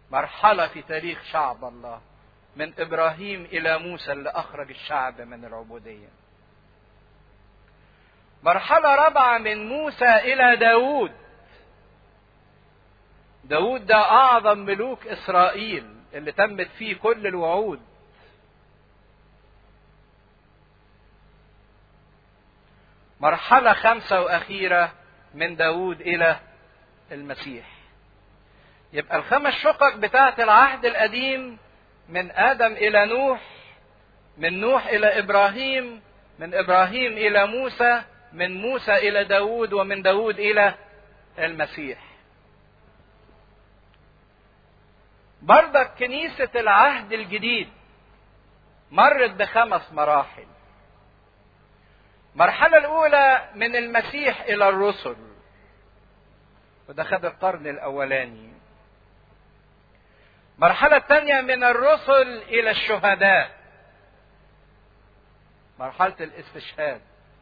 مرحلة في تاريخ شعب الله من إبراهيم إلى موسى اللي أخرج الشعب من العبودية مرحلة رابعة من موسى إلى داود داود ده أعظم ملوك إسرائيل اللي تمت فيه كل الوعود مرحلة خامسة وأخيرة من داود إلى المسيح يبقى الخمس شقق بتاعة العهد القديم من آدم إلى نوح من نوح إلى إبراهيم من إبراهيم إلى موسى من موسى إلى داود ومن داود إلى المسيح برضك كنيسة العهد الجديد مرت بخمس مراحل المرحلة الأولى من المسيح إلى الرسل وده خد القرن الأولاني المرحلة الثانية من الرسل إلى الشهداء مرحلة الاستشهاد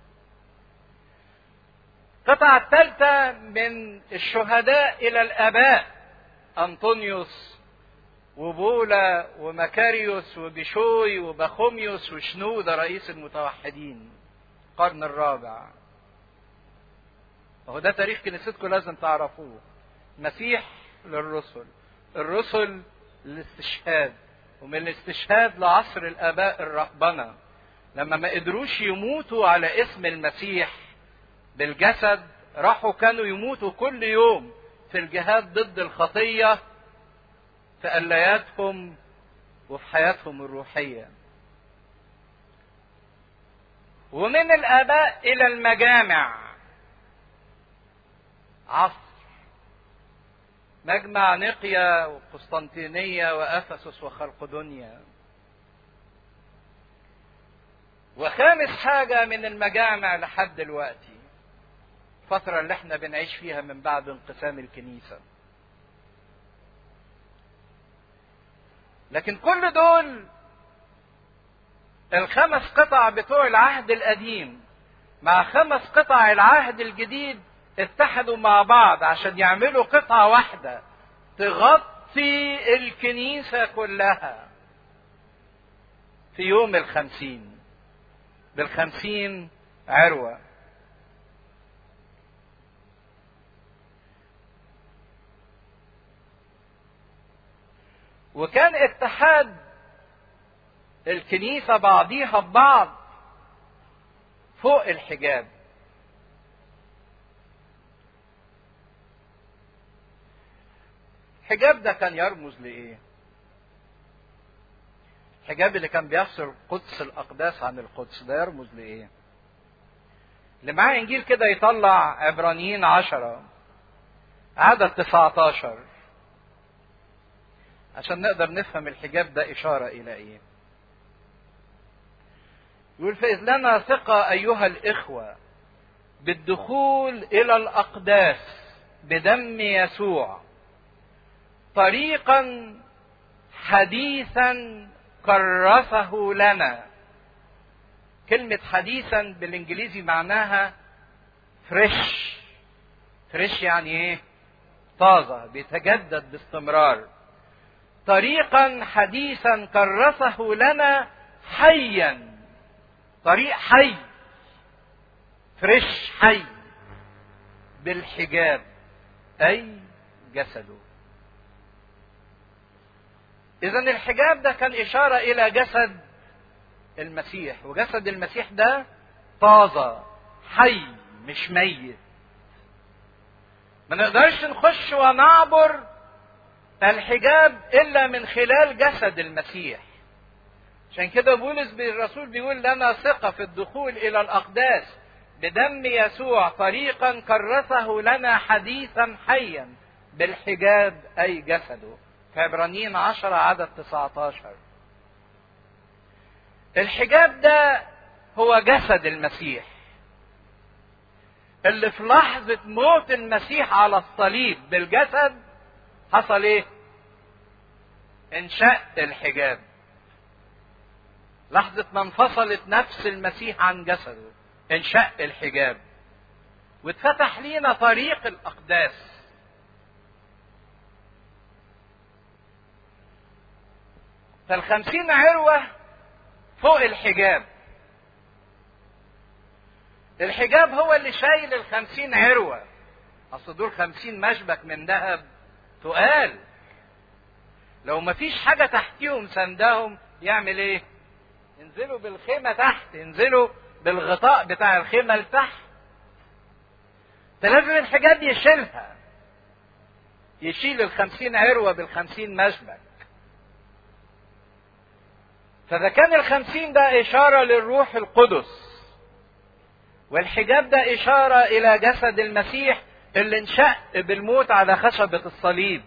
القطعة الثالثة من الشهداء إلى الآباء أنطونيوس وبولا ومكاريوس وبشوي وبخوميوس وشنودة رئيس المتوحدين القرن الرابع وهو ده تاريخ كنيستكم لازم تعرفوه مسيح للرسل الرسل للاستشهاد ومن الاستشهاد لعصر الآباء الرهبنة لما ما قدروش يموتوا على اسم المسيح بالجسد راحوا كانوا يموتوا كل يوم في الجهاد ضد الخطية في قلاياتهم وفي حياتهم الروحية ومن الآباء إلى المجامع عصر مجمع نقيا وقسطنطينية وأفسس وخلقدونيا وخامس حاجة من المجامع لحد دلوقتي الفترة اللي احنا بنعيش فيها من بعد انقسام الكنيسة لكن كل دول الخمس قطع بتوع العهد القديم مع خمس قطع العهد الجديد اتحدوا مع بعض عشان يعملوا قطعة واحدة تغطي الكنيسة كلها في يوم الخمسين بالخمسين عروة وكان اتحاد الكنيسة بعضيها ببعض فوق الحجاب الحجاب ده كان يرمز لإيه؟ الحجاب اللي كان بيفصل قدس الأقداس عن القدس ده يرمز لإيه؟ اللي معاه إنجيل كده يطلع عبرانيين عشرة عدد 19 عشان نقدر نفهم الحجاب ده إشارة إلى إيه؟ يقول فإذ لنا ثقة أيها الإخوة بالدخول إلى الأقداس بدم يسوع طريقا حديثا كرسه لنا كلمة حديثا بالانجليزي معناها فريش فريش يعني ايه طازة بيتجدد باستمرار طريقا حديثا كرسه لنا حيا طريق حي فريش حي بالحجاب اي جسده اذا الحجاب ده كان اشاره الى جسد المسيح وجسد المسيح ده طازه حي مش ميت ما نقدرش نخش ونعبر الحجاب الا من خلال جسد المسيح عشان كده بولس الرسول بيقول لنا ثقة في الدخول إلى الأقداس بدم يسوع طريقا كرسه لنا حديثا حيا بالحجاب أي جسده في عبرانيين عشرة عدد 19 الحجاب ده هو جسد المسيح اللي في لحظة موت المسيح على الصليب بالجسد حصل ايه؟ انشق الحجاب لحظة ما انفصلت نفس المسيح عن جسده انشق الحجاب واتفتح لينا طريق الأقداس فالخمسين عروة فوق الحجاب الحجاب هو اللي شايل الخمسين عروة أصل دول خمسين مشبك من ذهب تقال لو مفيش حاجة تحتيهم سندهم يعمل ايه ينزلوا بالخيمة تحت ينزلوا بالغطاء بتاع الخيمة لتحت فلازم الحجاب يشيلها يشيل الخمسين عروة بالخمسين مشبك فإذا كان الخمسين ده إشارة للروح القدس والحجاب ده إشارة إلى جسد المسيح اللي انشق بالموت على خشبة الصليب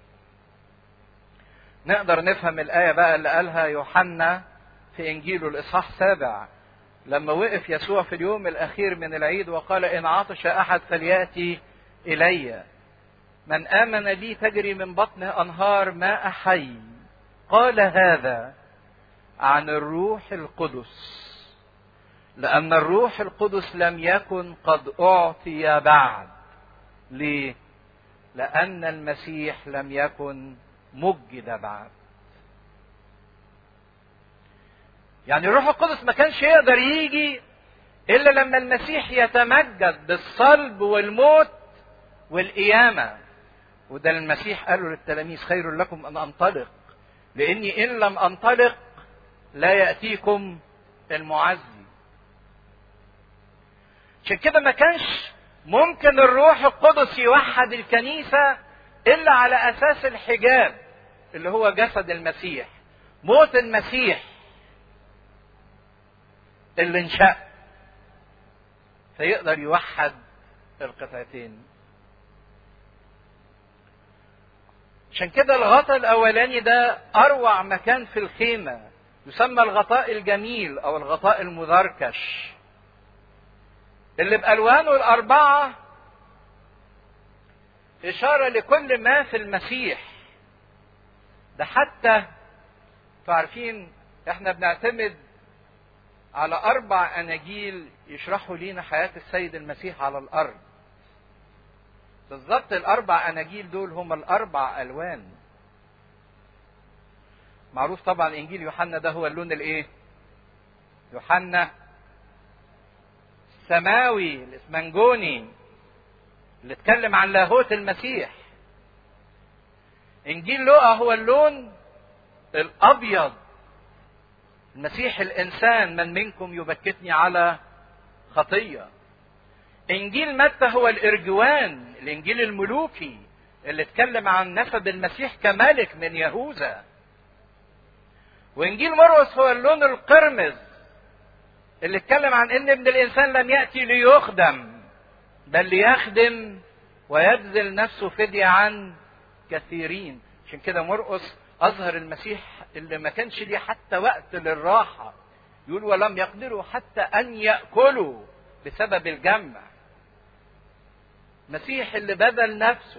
نقدر نفهم الآية بقى اللي قالها يوحنا في إنجيله الإصحاح السابع لما وقف يسوع في اليوم الأخير من العيد وقال إن عطش أحد فليأتي إلي من آمن بي تجري من بطنه أنهار ماء حي قال هذا عن الروح القدس لأن الروح القدس لم يكن قد أعطي بعد ليه؟ لأن المسيح لم يكن مجد بعد يعني الروح القدس ما كانش يقدر يجي إلا لما المسيح يتمجد بالصلب والموت والقيامة وده المسيح قاله للتلاميذ خير لكم أن أنطلق لأني إن لم أنطلق لا يأتيكم المعزي عشان كده ما كانش ممكن الروح القدس يوحد الكنيسة إلا على أساس الحجاب اللي هو جسد المسيح موت المسيح اللي انشأ فيقدر يوحد القطعتين عشان كده الغطاء الأولاني ده أروع مكان في الخيمة يسمى الغطاء الجميل أو الغطاء المذركش اللي بألوانه الأربعة إشارة لكل ما في المسيح ده حتى عارفين احنا بنعتمد على أربع أناجيل يشرحوا لينا حياة السيد المسيح على الأرض بالظبط الأربع أناجيل دول هم الأربع ألوان معروف طبعا إنجيل يوحنا ده هو اللون الإيه؟ يوحنا السماوي الإسمنجوني اللي اتكلم عن لاهوت المسيح إنجيل لوقا هو اللون الأبيض المسيح الإنسان من منكم يبكتني على خطية إنجيل متى هو الإرجوان الإنجيل الملوكي اللي اتكلم عن نسب المسيح كملك من يهوذا وإنجيل مرقس هو اللون القرمز اللي اتكلم عن ان ابن الانسان لم ياتي ليخدم بل ليخدم ويبذل نفسه فدية عن كثيرين عشان كده مرقس اظهر المسيح اللي ما كانش ليه حتى وقت للراحة يقول ولم يقدروا حتى ان يأكلوا بسبب الجمع مسيح اللي بذل نفسه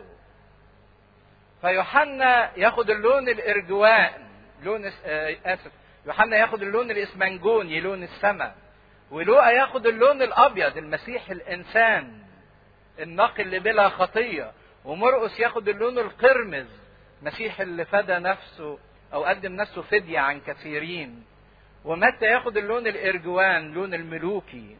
فيوحنا ياخد اللون الارجوان لون اسف يوحنا ياخد اللون الاسمنجوني لون السماء ولوقا ياخد اللون الابيض المسيح الانسان النقي اللي بلا خطيه ومرقس ياخد اللون القرمز المسيح اللي فدى نفسه او قدم نفسه فديه عن كثيرين ومتى ياخد اللون الارجوان لون الملوكي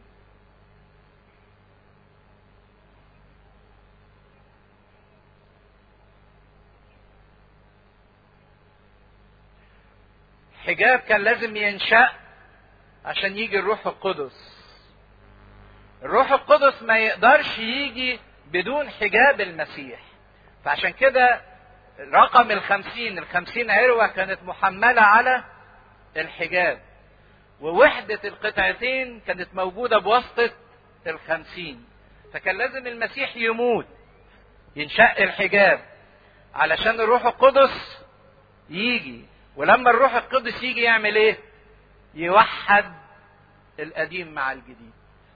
حجاب كان لازم ينشأ عشان يجي الروح القدس الروح القدس ما يقدرش يجي بدون حجاب المسيح فعشان كده رقم الخمسين الخمسين عروة كانت محملة على الحجاب ووحدة القطعتين كانت موجودة بواسطة الخمسين فكان لازم المسيح يموت ينشق الحجاب علشان الروح القدس يجي ولما الروح القدس يجي يعمل ايه يوحد القديم مع الجديد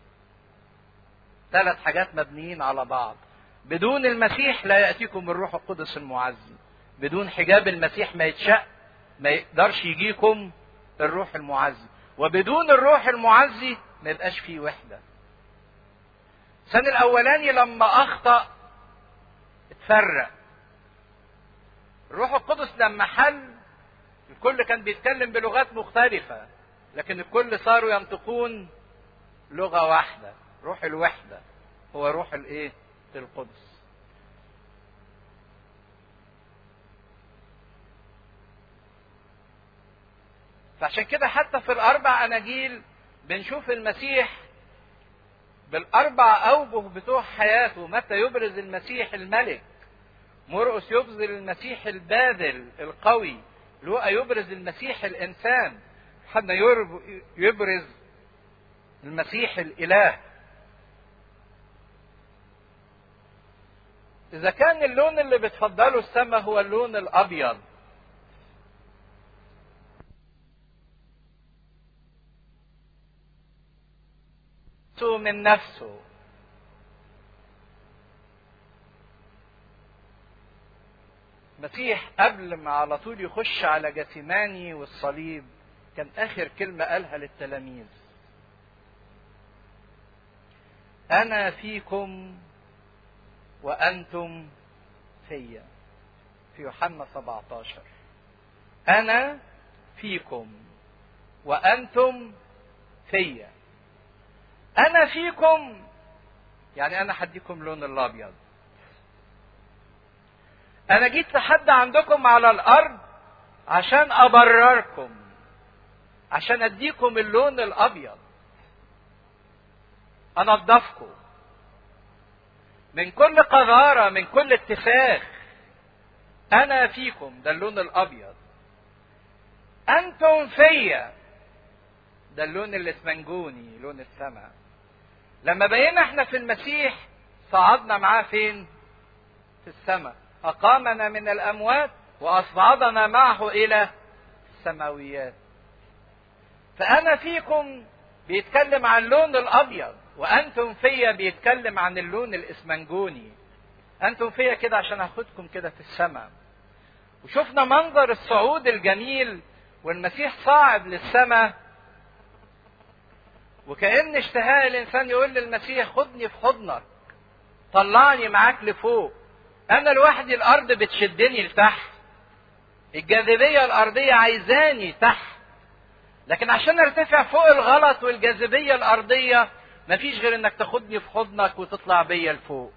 ثلاث حاجات مبنيين على بعض بدون المسيح لا يأتيكم الروح القدس المعزي بدون حجاب المسيح ما يتشق ما يقدرش يجيكم الروح المعزي وبدون الروح المعزي ما يبقاش فيه وحدة السنة الأولاني لما أخطأ اتفرق الروح القدس لما حل الكل كان بيتكلم بلغات مختلفة لكن الكل صاروا ينطقون لغة واحدة روح الوحدة هو روح الايه القدس فعشان كده حتى في الاربع اناجيل بنشوف المسيح بالاربع اوجه بتوع حياته متى يبرز المسيح الملك مرقس يبرز المسيح الباذل القوي لوقا يبرز المسيح الانسان حنا يبرز المسيح الاله اذا كان اللون اللي بتفضله السماء هو اللون الابيض من نفسه المسيح قبل ما على طول يخش على جثماني والصليب كان اخر كلمه قالها للتلاميذ انا فيكم وانتم فيا في يوحنا 17 انا فيكم وانتم فيا انا فيكم يعني انا هديكم لون الابيض انا جيت لحد عندكم على الارض عشان ابرركم عشان اديكم اللون الابيض انضفكم من كل قذارة من كل اتساخ انا فيكم ده اللون الابيض انتم فيا ده اللون الاسمنجوني لون السماء لما بقينا احنا في المسيح صعدنا معاه فين في السماء اقامنا من الاموات واصعدنا معه الى السماويات فانا فيكم بيتكلم عن اللون الابيض وانتم فيا بيتكلم عن اللون الاسمنجوني انتم فيا كده عشان هاخدكم كده في السماء وشفنا منظر الصعود الجميل والمسيح صاعد للسماء وكأن اشتهاء الإنسان يقول للمسيح خدني في حضنك طلعني معاك لفوق أنا لوحدي الأرض بتشدني لتحت الجاذبية الأرضية عايزاني تحت لكن عشان ارتفع فوق الغلط والجاذبية الأرضية مفيش غير انك تاخدني في حضنك وتطلع بيا لفوق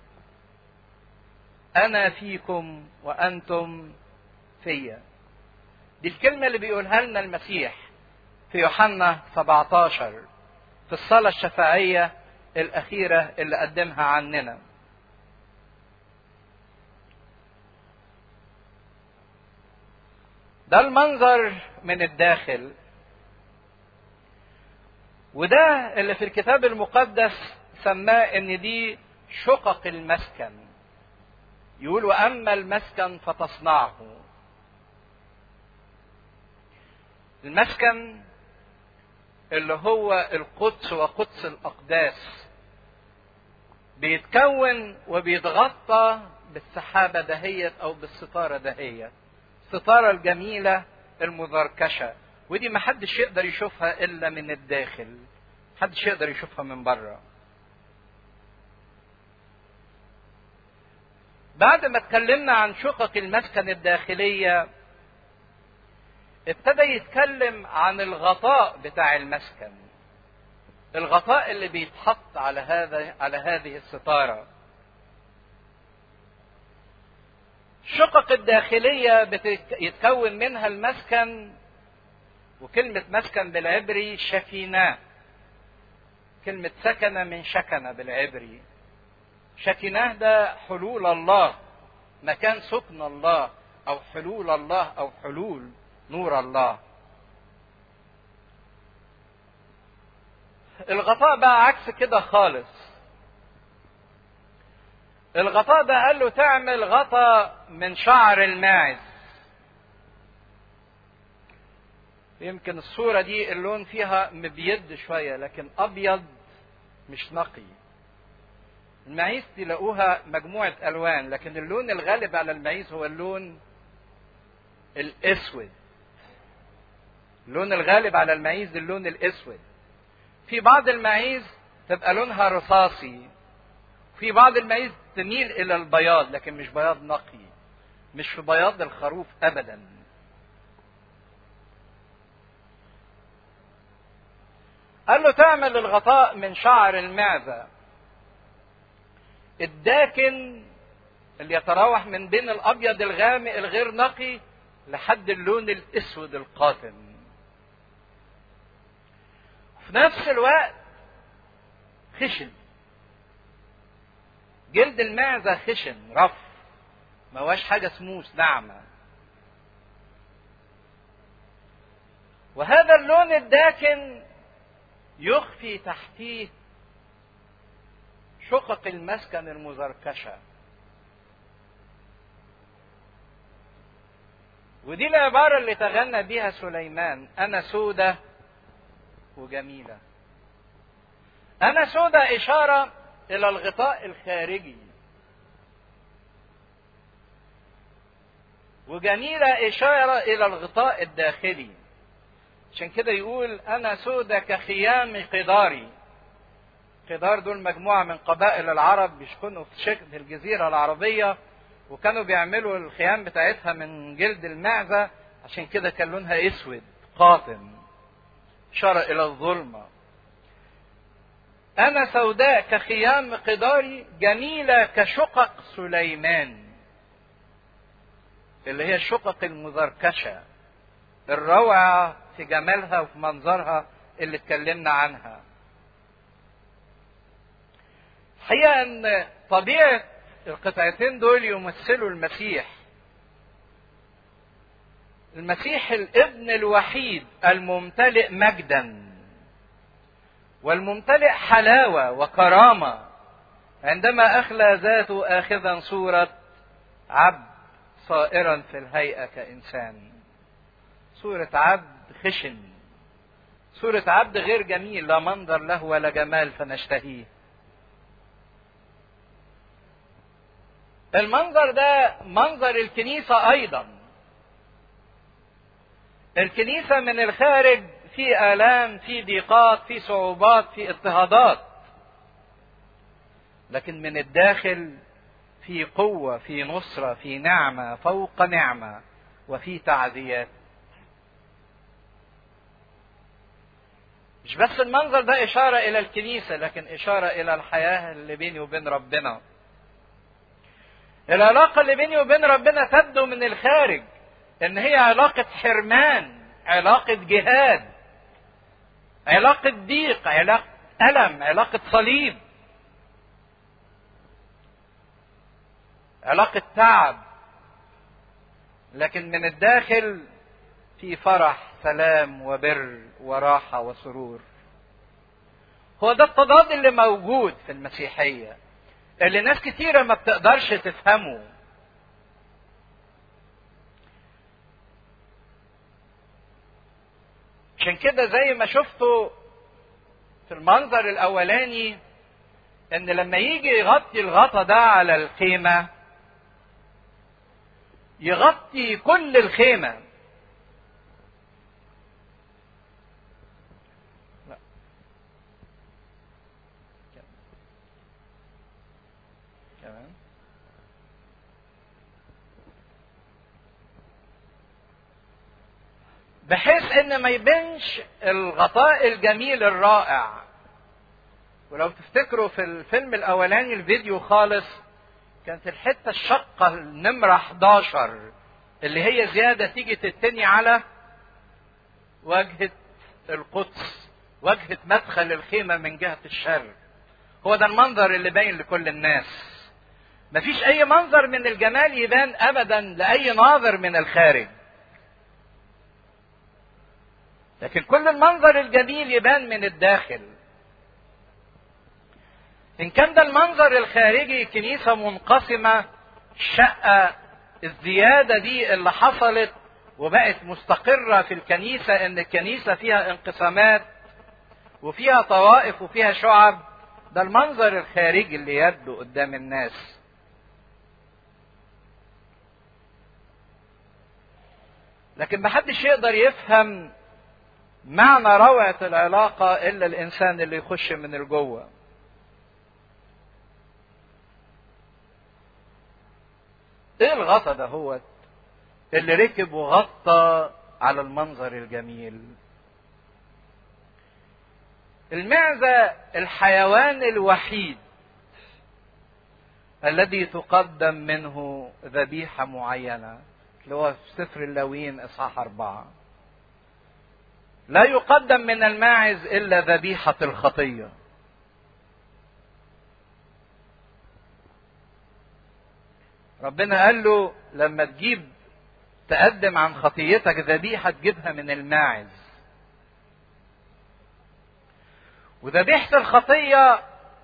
أنا فيكم وأنتم فيا دي الكلمة اللي بيقولها لنا المسيح في يوحنا 17 في الصلاة الشفاعية الأخيرة اللي قدمها عننا. ده المنظر من الداخل وده اللي في الكتاب المقدس سماه ان دي شقق المسكن يقول واما المسكن فتصنعه المسكن اللي هو القدس وقدس الأقداس بيتكون وبيتغطى بالسحابة دهيت أو بالستارة دهيت الستارة الجميلة المذركشة ودي ما حدش يقدر يشوفها إلا من الداخل محدش يقدر يشوفها من بره بعد ما اتكلمنا عن شقق المسكن الداخليه ابتدى يتكلم عن الغطاء بتاع المسكن الغطاء اللي بيتحط على هذا على هذه الستاره الشقق الداخليه يتكون منها المسكن وكلمه مسكن بالعبري شكيناه كلمه سكن من شكن بالعبري شكناه ده حلول الله مكان سكن الله او حلول الله او حلول نور الله الغطاء بقى عكس كده خالص الغطاء ده قال له تعمل غطاء من شعر الماعز يمكن الصورة دي اللون فيها مبيض شوية لكن أبيض مش نقي المعيز تلاقوها مجموعة ألوان لكن اللون الغالب على المعيز هو اللون الأسود اللون الغالب على المعيز اللون الاسود في بعض المعيز تبقى لونها رصاصي في بعض المعيز تميل الى البياض لكن مش بياض نقي مش في بياض الخروف ابدا قال له تعمل الغطاء من شعر المعزة الداكن اللي يتراوح من بين الابيض الغامق الغير نقي لحد اللون الاسود القاتم في نفس الوقت خشن جلد المعزة خشن رف ما هواش حاجة سموس ناعمة وهذا اللون الداكن يخفي تحتيه شقق المسكن المزركشة ودي العبارة اللي تغنى بها سليمان أنا سودة وجميلة أنا سودة إشارة إلى الغطاء الخارجي وجميلة إشارة إلى الغطاء الداخلي عشان كده يقول أنا سودة كخيام قداري قدار دول مجموعة من قبائل العرب بيسكنوا في شبه الجزيرة العربية وكانوا بيعملوا الخيام بتاعتها من جلد المعزة عشان كده كان لونها اسود قاتم إشارة إلى الظلمة أنا سوداء كخيام قداري جميلة كشقق سليمان اللي هي الشقق المزركشة الروعة في جمالها وفي منظرها اللي اتكلمنا عنها الحقيقة أن طبيعة القطعتين دول يمثلوا المسيح المسيح الابن الوحيد الممتلئ مجدا والممتلئ حلاوه وكرامه عندما اخلى ذاته اخذا صوره عبد صائرا في الهيئه كانسان صوره عبد خشن صوره عبد غير جميل لا منظر له ولا جمال فنشتهيه المنظر ده منظر الكنيسة أيضا الكنيسة من الخارج في آلام في ضيقات في صعوبات في اضطهادات لكن من الداخل في قوة في نصرة في نعمة فوق نعمة وفي تعزيات مش بس المنظر ده إشارة إلى الكنيسة لكن إشارة إلى الحياة اللي بيني وبين ربنا العلاقة اللي بيني وبين ربنا تبدو من الخارج ان هي علاقة حرمان علاقة جهاد علاقة ضيق علاقة ألم علاقة صليب علاقة تعب لكن من الداخل في فرح سلام وبر وراحة وسرور هو ده التضاد اللي موجود في المسيحية اللي ناس كتيرة ما بتقدرش تفهمه عشان كده زي ما شفتوا في المنظر الاولاني ان لما يجي يغطي الغطا ده على الخيمة يغطي كل الخيمة بحيث ان ما يبانش الغطاء الجميل الرائع ولو تفتكروا في الفيلم الاولاني الفيديو خالص كانت الحته الشقه النمره 11 اللي هي زياده تيجي تتني على واجهه القدس واجهه مدخل الخيمه من جهه الشرق هو ده المنظر اللي باين لكل الناس مفيش اي منظر من الجمال يبان ابدا لاي ناظر من الخارج لكن كل المنظر الجميل يبان من الداخل ان كان ده المنظر الخارجي كنيسه منقسمه الشقه الزياده دي اللي حصلت وبقت مستقره في الكنيسه ان الكنيسه فيها انقسامات وفيها طوائف وفيها شعب ده المنظر الخارجي اللي يبدو قدام الناس لكن محدش يقدر يفهم معنى روعة العلاقة إلا الإنسان اللي يخش من الجوه. إيه الغطا ده هو اللي ركب وغطى على المنظر الجميل. المعزة الحيوان الوحيد الذي تقدم منه ذبيحة معينة اللي هو في سفر اللاويين إصحاح أربعة لا يقدم من الماعز إلا ذبيحة الخطية ربنا قال له لما تجيب تقدم عن خطيتك ذبيحة تجيبها من الماعز وذبيحة الخطية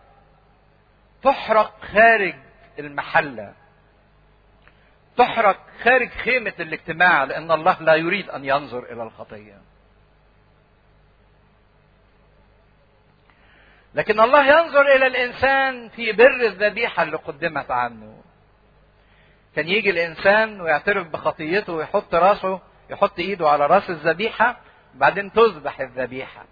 تحرق خارج المحلة تحرق خارج خيمة الاجتماع لأن الله لا يريد أن ينظر إلى الخطية لكن الله ينظر إلى الإنسان في بر الذبيحة اللي قدمت عنه كان يجي الإنسان ويعترف بخطيته ويحط راسه يحط إيده على راس الذبيحة بعدين تذبح الذبيحة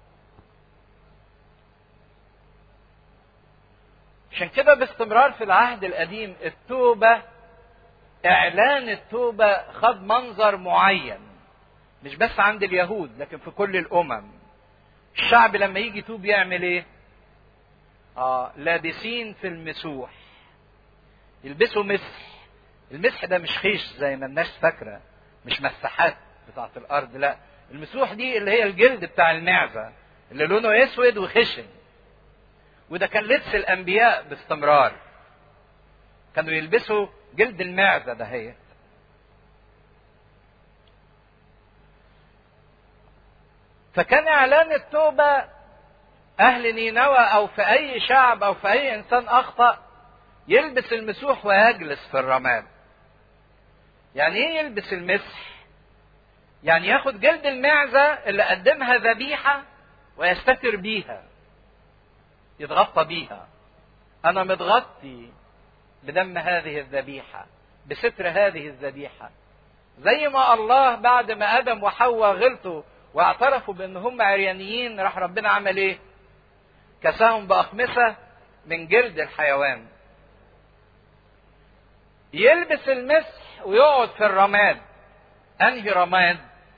عشان كده باستمرار في العهد القديم التوبة إعلان التوبة خد منظر معين مش بس عند اليهود لكن في كل الأمم الشعب لما يجي يتوب يعمل إيه؟ آه لابسين في المسوح يلبسوا مسح المسح ده مش خيش زي ما الناس فاكرة مش مساحات بتاعت الأرض لا المسوح دي اللي هي الجلد بتاع المعزة اللي لونه أسود وخشن وده كان لبس الانبياء باستمرار كانوا يلبسوا جلد المعزه ده هي فكان اعلان التوبه اهل نينوى او في اي شعب او في اي انسان اخطا يلبس المسوح ويجلس في الرماد يعني ايه يلبس المسح يعني ياخد جلد المعزه اللي قدمها ذبيحه ويستتر بيها يتغطى بيها انا متغطي بدم هذه الذبيحه بستر هذه الذبيحه زي ما الله بعد ما ادم وحواء غلطوا واعترفوا بان هم عريانيين راح ربنا عمل ايه كساهم باخمسه من جلد الحيوان يلبس المسح ويقعد في الرماد انهي رماد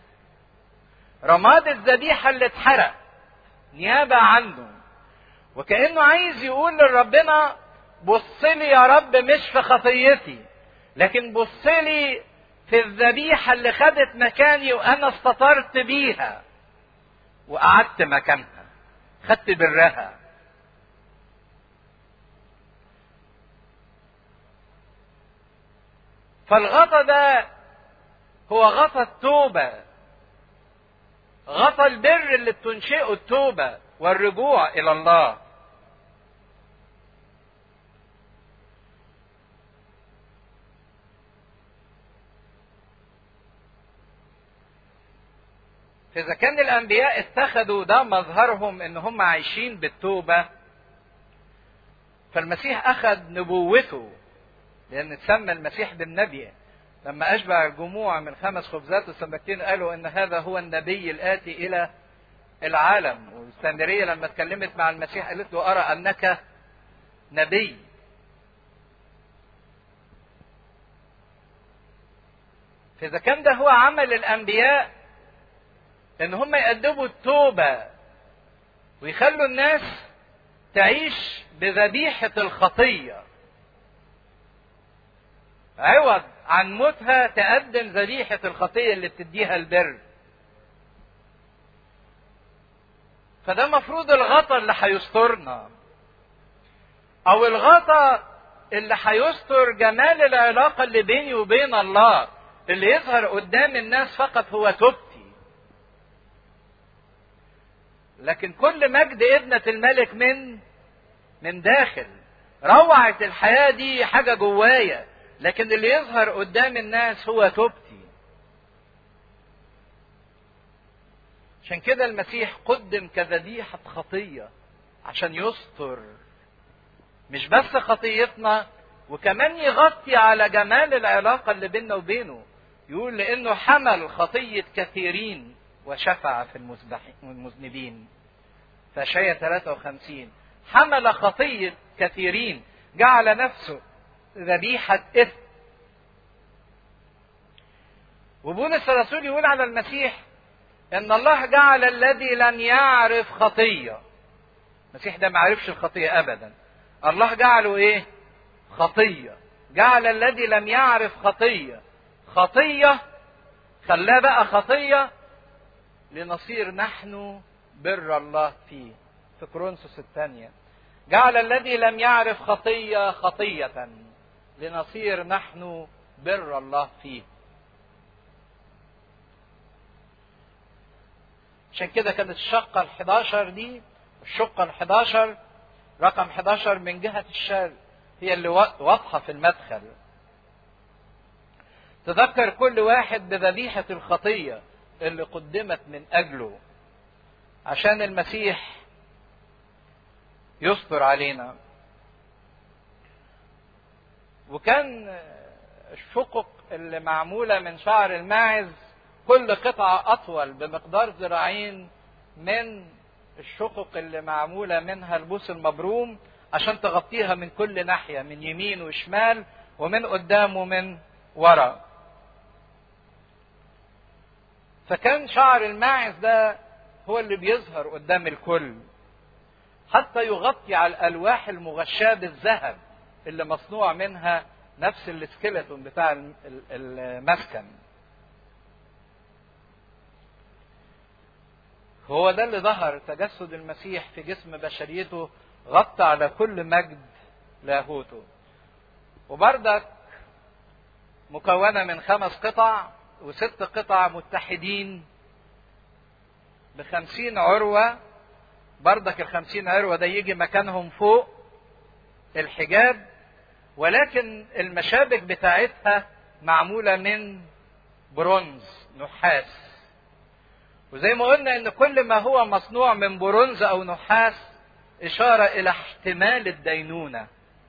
رماد الذبيحه اللي اتحرق نيابه عنه وكانه عايز يقول لربنا بص لي يا رب مش في خطيتي لكن بص لي في الذبيحه اللي خدت مكاني وانا استطرت بيها وقعدت مكانها خدت برها فالغطا ده هو غطا التوبه غطا البر اللي بتنشئه التوبه والرجوع الى الله فإذا كان الأنبياء اتخذوا ده مظهرهم إن هم عايشين بالتوبة فالمسيح أخذ نبوته لأن اتسمى المسيح بالنبي لما أشبع الجموع من خمس خبزات وسمكتين قالوا إن هذا هو النبي الآتي إلى العالم والسامرية لما اتكلمت مع المسيح قالت له أرى أنك نبي فإذا كان ده هو عمل الأنبياء ان هم يقدموا التوبه ويخلوا الناس تعيش بذبيحه الخطيه عوض عن موتها تقدم ذبيحه الخطيه اللي بتديها البر فده مفروض الغطا اللي هيسترنا او الغطا اللي هيستر جمال العلاقه اللي بيني وبين الله اللي يظهر قدام الناس فقط هو توبتي لكن كل مجد ابنة الملك من من داخل روعة الحياة دي حاجة جوايا لكن اللي يظهر قدام الناس هو توبتي عشان كده المسيح قدم كذبيحة خطية عشان يستر مش بس خطيتنا وكمان يغطي على جمال العلاقة اللي بيننا وبينه يقول لأنه حمل خطية كثيرين وشفع في المذنبين فاشياء 53 حمل خطية كثيرين جعل نفسه ذبيحة إثم وبولس الرسول يقول على المسيح ان الله جعل الذي لن يعرف خطيه المسيح ده ما عرفش الخطيه ابدا الله جعله ايه خطيه جعل الذي لم يعرف خطيه خطيه خلاه بقى خطيه لنصير نحن بر الله فيه في كورنثوس الثانيه جعل الذي لم يعرف خطيه خطيه لنصير نحن بر الله فيه عشان كده كانت الشقة ال 11 دي الشقة ال 11 رقم 11 من جهة الشرق هي اللي واضحة في المدخل تذكر كل واحد بذبيحة الخطية اللي قدمت من أجله عشان المسيح يستر علينا وكان الشقق اللي معمولة من شعر الماعز كل قطعة أطول بمقدار ذراعين من الشقق اللي معمولة منها البوس المبروم عشان تغطيها من كل ناحية من يمين وشمال ومن قدام ومن ورا فكان شعر الماعز ده هو اللي بيظهر قدام الكل حتى يغطي على الألواح المغشاة بالذهب اللي مصنوع منها نفس السكيلتون بتاع المسكن هو ده اللي ظهر تجسد المسيح في جسم بشريته غطى على كل مجد لاهوته وبردك مكونة من خمس قطع وست قطع متحدين بخمسين عروة بردك الخمسين عروة ده يجي مكانهم فوق الحجاب ولكن المشابك بتاعتها معمولة من برونز نحاس وزي ما قلنا ان كل ما هو مصنوع من برونز او نحاس اشارة الى احتمال الدينونة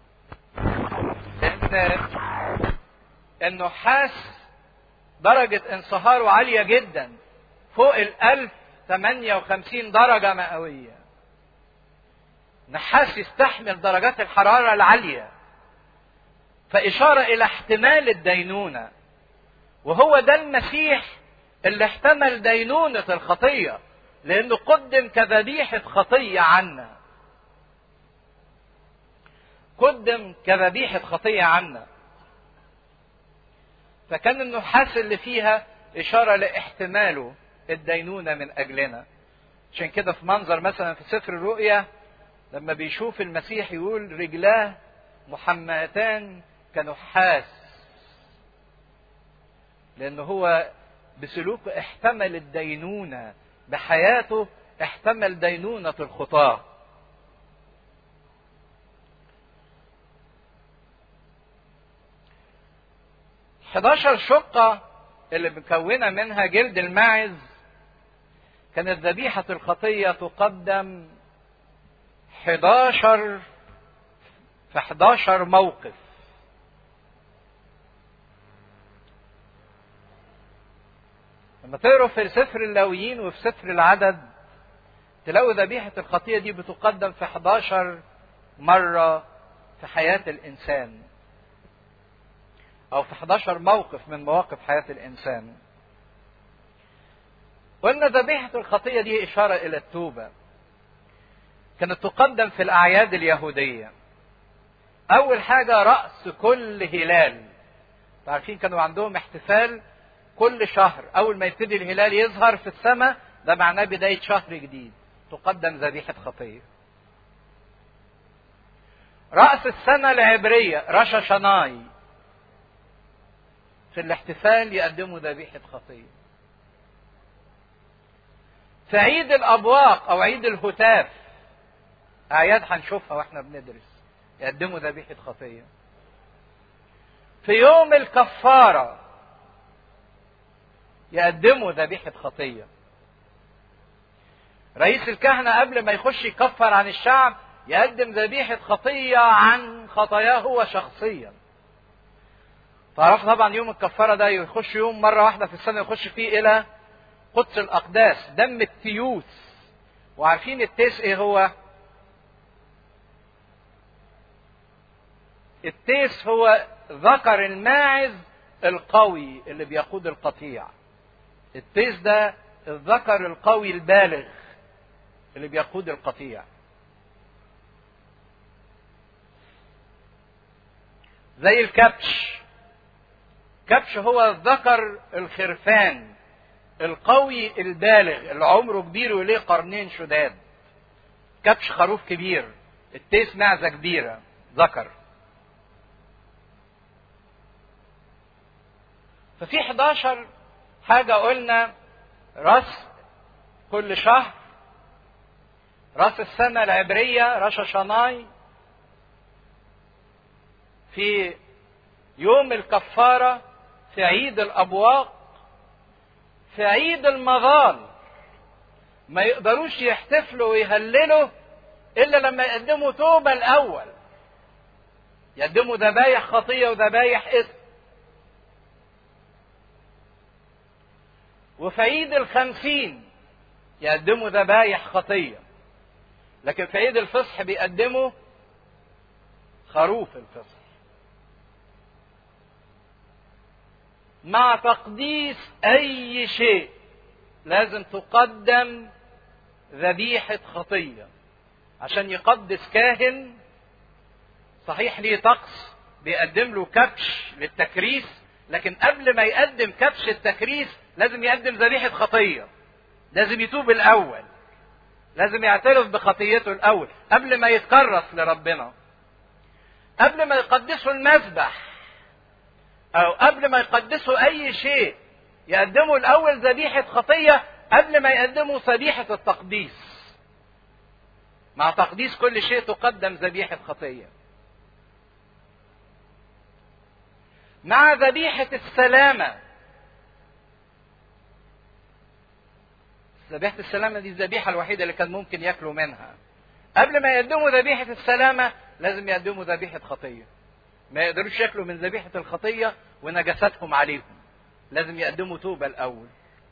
لان النحاس درجة انصهاره عالية جدا فوق الالف 58 درجة مئوية نحاس يستحمل درجات الحرارة العالية فإشارة إلى احتمال الدينونة وهو ده المسيح اللي احتمل دينونة الخطية لأنه قدم كذبيحة خطية عنا قدم كذبيحة خطية عنا فكان النحاس اللي فيها إشارة لاحتماله الدينونة من أجلنا عشان كده في منظر مثلا في سفر الرؤيا لما بيشوف المسيح يقول رجلاه محماتان كنحاس لأنه هو بسلوكه احتمل الدينونة بحياته احتمل دينونة الخطاة حداشر شقة اللي مكونة منها جلد الماعز كانت ذبيحة الخطية تقدم 11 في 11 موقف لما تقروا في سفر اللاويين وفي سفر العدد تلاقوا ذبيحة الخطية دي بتقدم في 11 مرة في حياة الإنسان أو في 11 موقف من مواقف حياة الإنسان قلنا ذبيحة الخطية دي إشارة إلى التوبة كانت تقدم في الأعياد اليهودية أول حاجة رأس كل هلال عارفين كانوا عندهم احتفال كل شهر أول ما يبتدي الهلال يظهر في السماء ده معناه بداية شهر جديد تقدم ذبيحة خطية رأس السنة العبرية رشا شناي في الاحتفال يقدموا ذبيحة خطية في عيد الأبواق أو عيد الهتاف أعياد هنشوفها وإحنا بندرس يقدموا ذبيحة خطية في يوم الكفارة يقدموا ذبيحة خطية رئيس الكهنة قبل ما يخش يكفر عن الشعب يقدم ذبيحة خطية عن خطاياه هو شخصيا تعرف طبعا يوم الكفارة ده يخش يوم مرة واحدة في السنة يخش فيه إلى قدس الأقداس دم التيوس وعارفين التيس إيه هو؟ التيس هو ذكر الماعز القوي اللي بيقود القطيع التيس ده الذكر القوي البالغ اللي بيقود القطيع زي الكبش كبش هو الذكر الخرفان القوي البالغ اللي عمره كبير وليه قرنين شداد كبش خروف كبير التيس معزة كبيرة ذكر ففي 11 حاجة قلنا راس كل شهر راس السنة العبرية رشا شناي في يوم الكفارة في عيد الأبواق في عيد المظال ما يقدروش يحتفلوا ويهللوا إلا لما يقدموا توبة الأول يقدموا ذبايح خطية وذبايح اسم وفي عيد الخمسين يقدموا ذبايح خطية لكن في عيد الفصح بيقدموا خروف الفصح مع تقديس أي شيء لازم تقدم ذبيحة خطية عشان يقدس كاهن صحيح ليه طقس بيقدم له كبش للتكريس لكن قبل ما يقدم كبش التكريس لازم يقدم ذبيحة خطية لازم يتوب الأول لازم يعترف بخطيته الأول قبل ما يتكرس لربنا قبل ما يقدسوا المذبح أو قبل ما يقدسوا أي شيء يقدموا الأول ذبيحة خطية قبل ما يقدموا ذبيحة التقديس مع تقديس كل شيء تقدم ذبيحة خطية مع ذبيحة السلامة ذبيحة السلامة دي الذبيحة الوحيدة اللي كان ممكن ياكلوا منها قبل ما يقدموا ذبيحة السلامة لازم يقدموا ذبيحة خطية ما يقدروش ياكلوا من ذبيحة الخطية ونجاستهم عليهم لازم يقدموا توبة الأول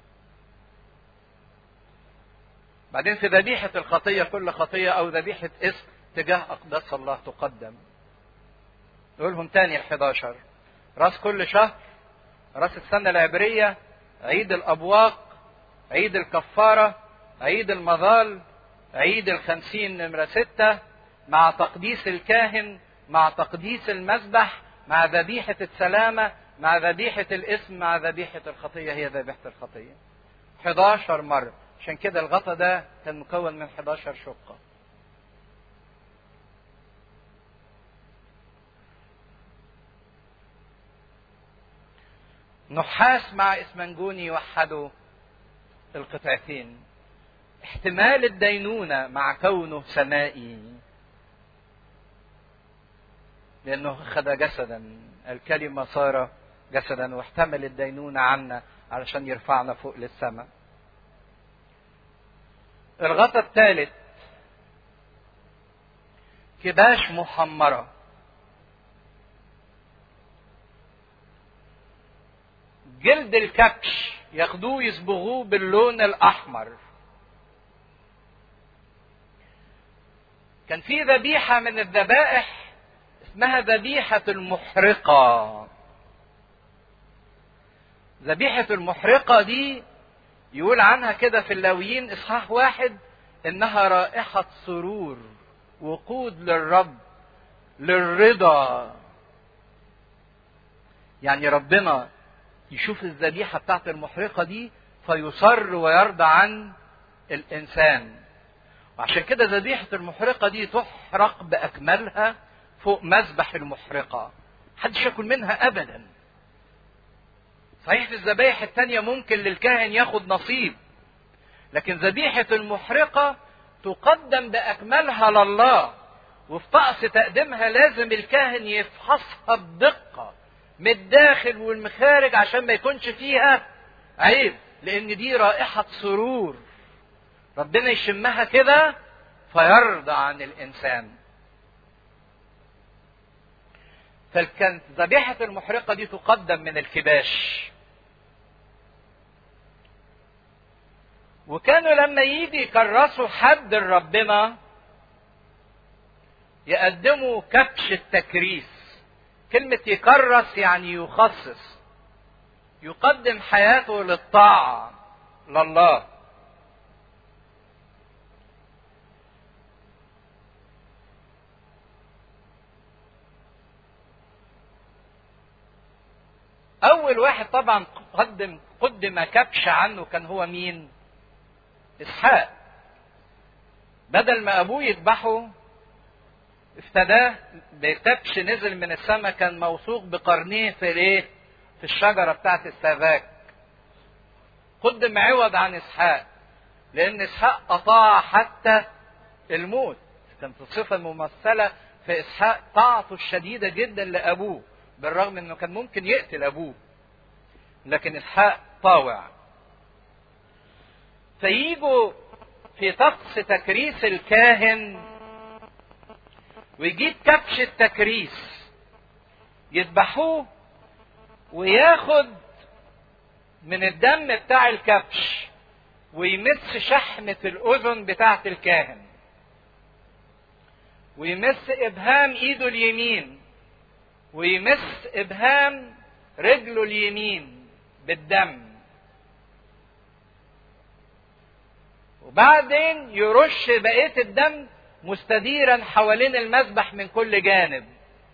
بعدين في ذبيحة الخطية كل خطية أو ذبيحة اسم تجاه أقداس الله تقدم نقولهم تاني الحداشر راس كل شهر راس السنة العبرية عيد الأبواق عيد الكفارة عيد المظال عيد الخمسين نمرة ستة مع تقديس الكاهن مع تقديس المذبح مع ذبيحة السلامة مع ذبيحة الاسم مع ذبيحة الخطية هي ذبيحة الخطية 11 مرة عشان كده الغطا ده كان مكون من 11 شقة نحاس مع اسمنجوني يوحدوا القطعتين احتمال الدينونة مع كونه سمائي لأنه أخذ جسدا الكلمة صار جسدا واحتمل الدينونة عنا علشان يرفعنا فوق للسماء الغطا الثالث كباش محمرة جلد الكبش ياخدوه يصبغوه باللون الأحمر كان في ذبيحة من الذبائح اسمها ذبيحة المحرقة ذبيحة المحرقة دي يقول عنها كده في اللاويين إصحاح واحد إنها رائحة سرور وقود للرب للرضا يعني ربنا يشوف الذبيحة بتاعت المحرقة دي فيصر ويرضى عن الإنسان وعشان كده ذبيحة المحرقة دي تحرق بأكملها فوق مذبح المحرقة محدش ياكل منها أبدا صحيح في الذبايح التانية ممكن للكاهن ياخد نصيب لكن ذبيحة المحرقة تقدم بأكملها لله وفي طقس تقديمها لازم الكاهن يفحصها بدقة من الداخل والمخارج عشان ما يكونش فيها عيب لأن دي رائحة سرور ربنا يشمها كده فيرضى عن الإنسان فكانت ذبيحة المحرقة دي تقدم من الكباش وكانوا لما يجي يكرسوا حد لربنا يقدموا كبش التكريس كلمة يكرس يعني يخصص يقدم حياته للطاعة لله اول واحد طبعا قدم قدم كبش عنه كان هو مين اسحاق بدل ما ابوه يذبحه افتداه بكبش نزل من السماء كان موثوق بقرنيه في الايه في الشجره بتاعت السباك قدم عوض عن اسحاق لان اسحاق اطاع حتى الموت كانت الصفه الممثله في اسحاق طاعته الشديده جدا لابوه بالرغم انه كان ممكن يقتل ابوه لكن اسحاق طاوع فيجوا في طقس تكريس الكاهن ويجيب كبش التكريس يذبحوه وياخد من الدم بتاع الكبش ويمس شحمة الأذن بتاعة الكاهن ويمس إبهام إيده اليمين ويمس إبهام رجله اليمين بالدم وبعدين يرش بقية الدم مستديرا حوالين المذبح من كل جانب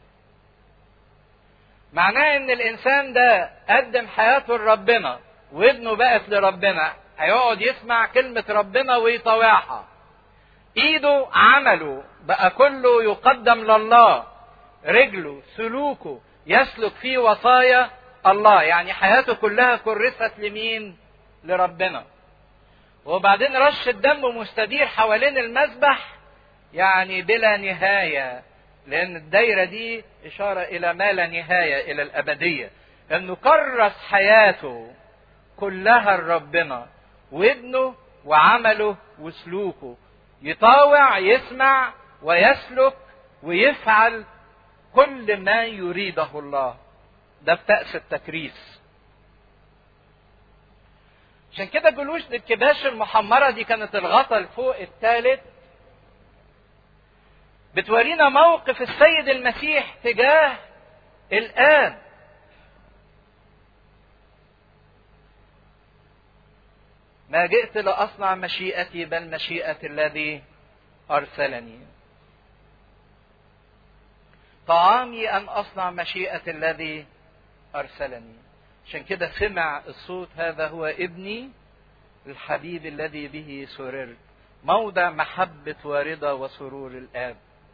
معناه ان الانسان ده قدم حياته لربنا وابنه بقت لربنا هيقعد يسمع كلمة ربنا ويطاوعها ايده عمله بقى كله يقدم لله رجله سلوكه يسلك في وصايا الله يعني حياته كلها كرست لمين لربنا وبعدين رش الدم مستدير حوالين المذبح يعني بلا نهاية لأن الدايرة دي إشارة إلى ما لا نهاية إلى الأبدية إنه كرس حياته كلها لربنا وابنه وعمله وسلوكه يطاوع يسمع ويسلك ويفعل كل ما يريده الله ده بتأس التكريس عشان كده جلوس الكباش المحمرة دي كانت الغطا الفوق الثالث بتورينا موقف السيد المسيح تجاه الآب ما جئت لأصنع مشيئتي بل مشيئة الذي أرسلني طعامي أن أصنع مشيئة الذي أرسلني عشان كده سمع الصوت هذا هو ابني الحبيب الذي به سررت موضع محبة ورضا وسرور الآب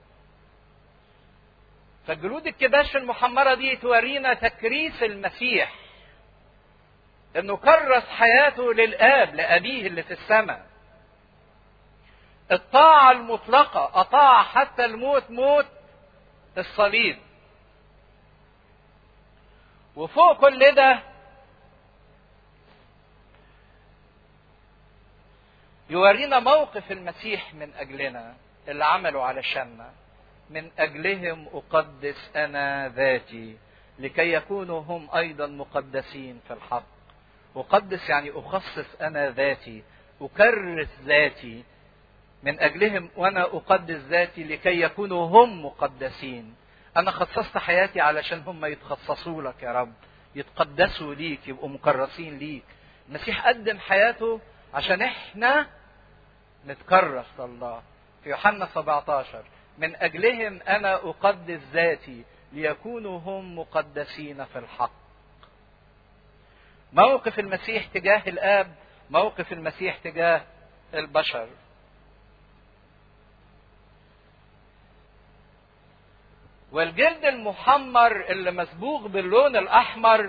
فالجلود الكباش المحمرة دي تورينا تكريس المسيح انه كرس حياته للآب لأبيه اللي في السماء الطاعة المطلقة أطاع حتى الموت موت الصليب وفوق كل ده يورينا موقف المسيح من أجلنا اللي عمله علشاننا من أجلهم أقدس أنا ذاتي لكي يكونوا هم أيضا مقدسين في الحق أقدس يعني أخصص أنا ذاتي أكرس ذاتي من أجلهم وأنا أقدس ذاتي لكي يكونوا هم مقدسين أنا خصصت حياتي علشان هم يتخصصوا لك يا رب يتقدسوا ليك يبقوا مكرسين ليك المسيح قدم حياته عشان احنا نتكرس لله في يوحنا 17 من أجلهم أنا أقدس ذاتي ليكونوا هم مقدسين في الحق موقف المسيح تجاه الآب موقف المسيح تجاه البشر والجلد المحمر اللي مسبوغ باللون الأحمر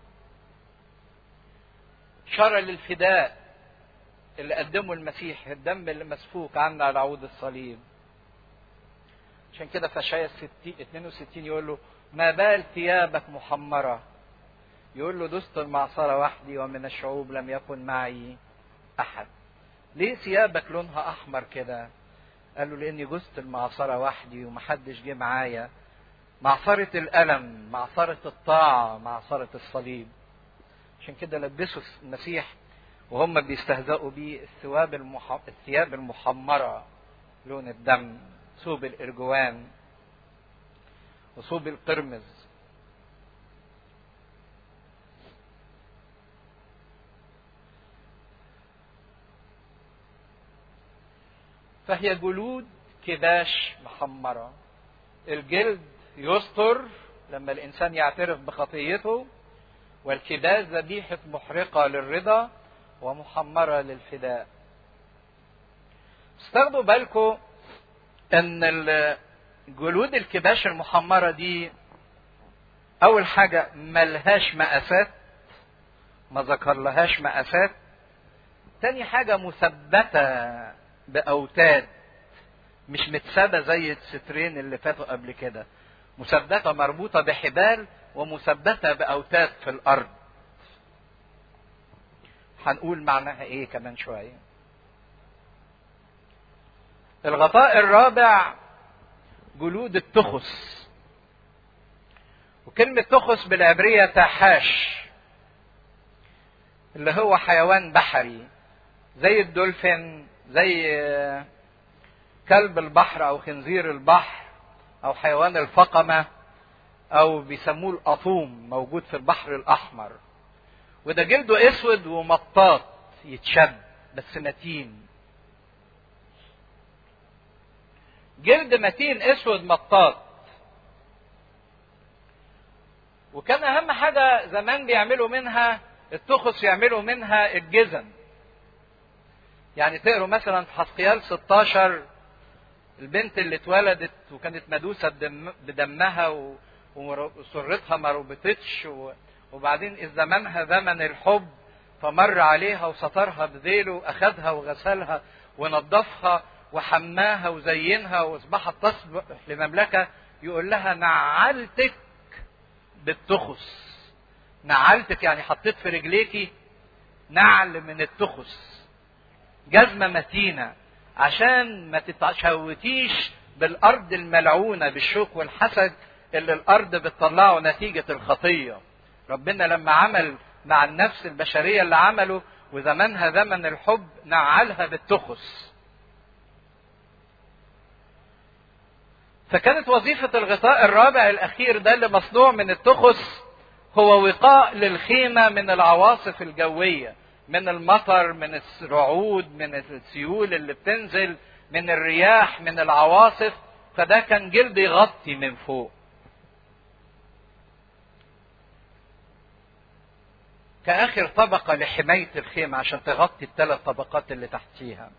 إشارة للفداء اللي قدمه المسيح الدم اللي مسفوك عنا على عود الصليب عشان كده في اشعياء 62 يقول له ما بال ثيابك محمره يقول له دست المعصره وحدي ومن الشعوب لم يكن معي احد ليه ثيابك لونها احمر كده قال له لاني جزت المعصره وحدي ومحدش جه معايا معصرة الألم معصرة الطاعة معصرة الصليب عشان كده لبسوا المسيح وهم بيستهزئوا بيه الثواب المح... الثياب المحمرة لون الدم ثوب الإرجوان وثوب القرمز فهي جلود كباش محمرة الجلد يستر لما الإنسان يعترف بخطيته والكباش ذبيحة محرقة للرضا ومحمرة للفداء استخدوا بالكم ان جلود الكباش المحمرة دي اول حاجة ملهاش مقاسات ما ذكر لهاش مقاسات تاني حاجة مثبتة بأوتاد مش متسابة زي السترين اللي فاتوا قبل كده مثبتة مربوطة بحبال ومثبتة بأوتاد في الأرض هنقول معناها ايه كمان شوية الغطاء الرابع جلود التخس وكلمة تخس بالعبرية تحاش اللي هو حيوان بحري زي الدولفين زي كلب البحر او خنزير البحر او حيوان الفقمة او بيسموه القطوم موجود في البحر الاحمر وده جلده اسود ومطاط يتشد بس متين جلد متين اسود مطاط وكان اهم حاجه زمان بيعملوا منها التخص يعملوا منها الجزم يعني تقروا مثلا في حسقيال 16 البنت اللي اتولدت وكانت مدوسه بدم بدمها وسرتها ما ربطتش وبعدين اذ زمانها زمن الحب فمر عليها وسترها بذيله اخذها وغسلها ونظفها وحماها وزينها واصبحت تصبح لمملكه يقول لها نعلتك بالتخس نعلتك يعني حطيت في رجليكي نعل من التخس جزمه متينه عشان ما تتشوتيش بالارض الملعونه بالشوك والحسد اللي الارض بتطلعه نتيجه الخطيه ربنا لما عمل مع النفس البشريه اللي عمله وزمانها زمن الحب نعلها بالتخس فكانت وظيفة الغطاء الرابع الأخير ده اللي مصنوع من التخس هو وقاء للخيمة من العواصف الجوية من المطر من الرعود من السيول اللي بتنزل من الرياح من العواصف فده كان جلد يغطي من فوق كآخر طبقة لحماية الخيمة عشان تغطي الثلاث طبقات اللي تحتيها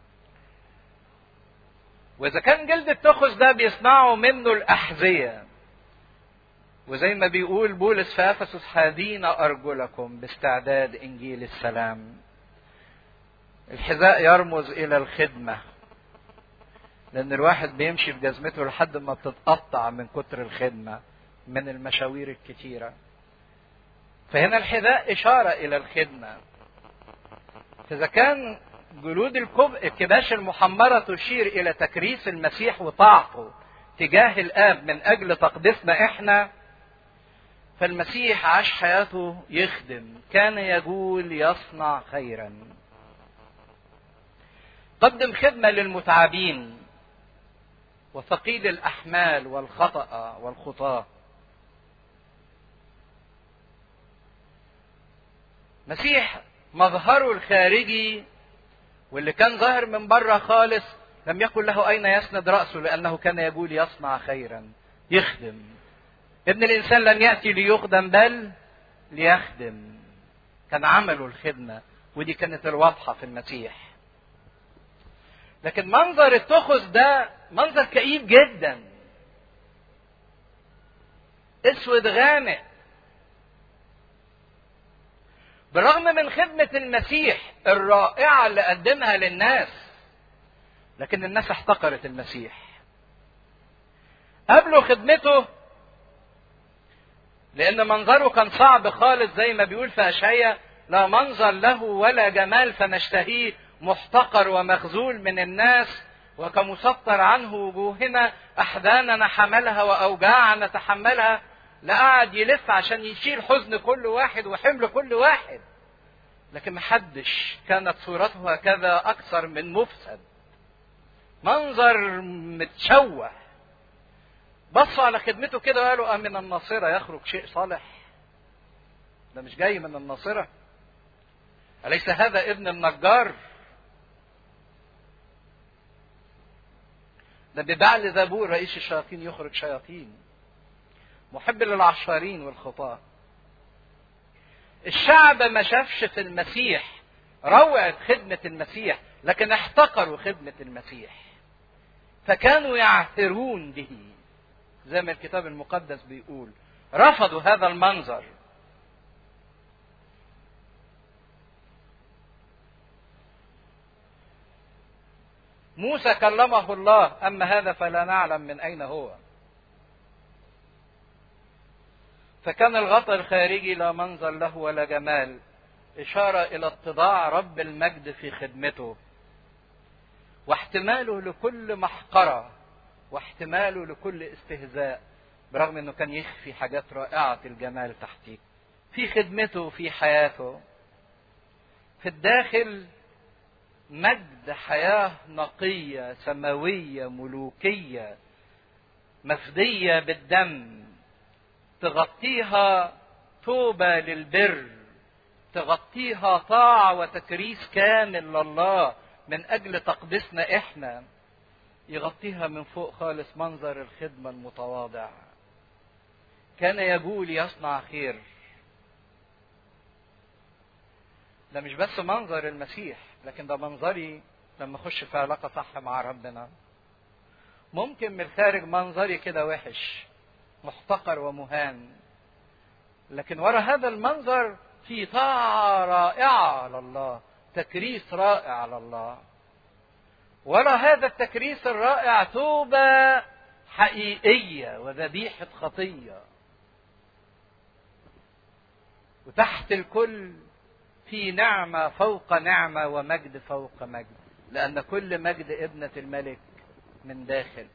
وإذا كان جلد التخس ده بيصنعوا منه الأحذية وزي ما بيقول بولس في أفسس حادين أرجلكم باستعداد إنجيل السلام الحذاء يرمز إلى الخدمة لأن الواحد بيمشي في جزمته لحد ما بتتقطع من كتر الخدمة من المشاوير الكتيرة فهنا الحذاء إشارة إلى الخدمة فإذا كان جلود الكباش المحمرة تشير إلى تكريس المسيح وطاعته تجاه الآب من أجل تقديسنا إحنا فالمسيح عاش حياته يخدم كان يقول يصنع خيرا قدم خدمة للمتعبين وثقيل الأحمال والخطأ والخطاة مسيح مظهره الخارجي واللي كان ظاهر من بره خالص لم يكن له اين يسند راسه لانه كان يقول يصنع خيرا يخدم ابن الانسان لم ياتي ليخدم بل ليخدم كان عمله الخدمه ودي كانت الواضحه في المسيح لكن منظر التخس ده منظر كئيب جدا اسود غامق بالرغم من خدمة المسيح الرائعة اللي قدمها للناس لكن الناس احتقرت المسيح قبلوا خدمته لأن منظره كان صعب خالص زي ما بيقول في أشعية لا منظر له ولا جمال فنشتهيه محتقر ومخذول من الناس وكمسطر عنه وجوهنا أحزاننا حملها وأوجاعا نتحملها لا قعد يلف عشان يشيل حزن كل واحد وحمل كل واحد لكن محدش كانت صورته هكذا أكثر من مفسد منظر متشوه بصوا على خدمته كده وقالوا أه من الناصرة يخرج شيء صالح ده مش جاي من الناصرة أليس هذا ابن النجار ده ببعل زبور رئيس الشياطين يخرج شياطين محب للعشارين والخطاة الشعب ما شافش في المسيح روعة خدمة المسيح لكن احتقروا خدمة المسيح فكانوا يعثرون به زي ما الكتاب المقدس بيقول رفضوا هذا المنظر موسى كلمه الله اما هذا فلا نعلم من اين هو فكان الغطاء الخارجي لا منظر له ولا جمال اشاره الى اتضاع رب المجد في خدمته واحتماله لكل محقره واحتماله لكل استهزاء برغم انه كان يخفي حاجات رائعه الجمال تحتيه في خدمته في حياته في الداخل مجد حياه نقيه سماويه ملوكيه مفديه بالدم تغطيها توبه للبر تغطيها طاعه وتكريس كامل لله من اجل تقديسنا احنا يغطيها من فوق خالص منظر الخدمه المتواضع كان يقول يصنع خير ده مش بس منظر المسيح لكن ده منظري لما اخش في علاقه صح مع ربنا ممكن من الخارج منظري كده وحش محتقر ومهان لكن ورا هذا المنظر في طاعه رائعه لله تكريس رائع لله ورا هذا التكريس الرائع توبه حقيقيه وذبيحه خطيه وتحت الكل في نعمة فوق نعمة ومجد فوق مجد لأن كل مجد ابنة الملك من داخل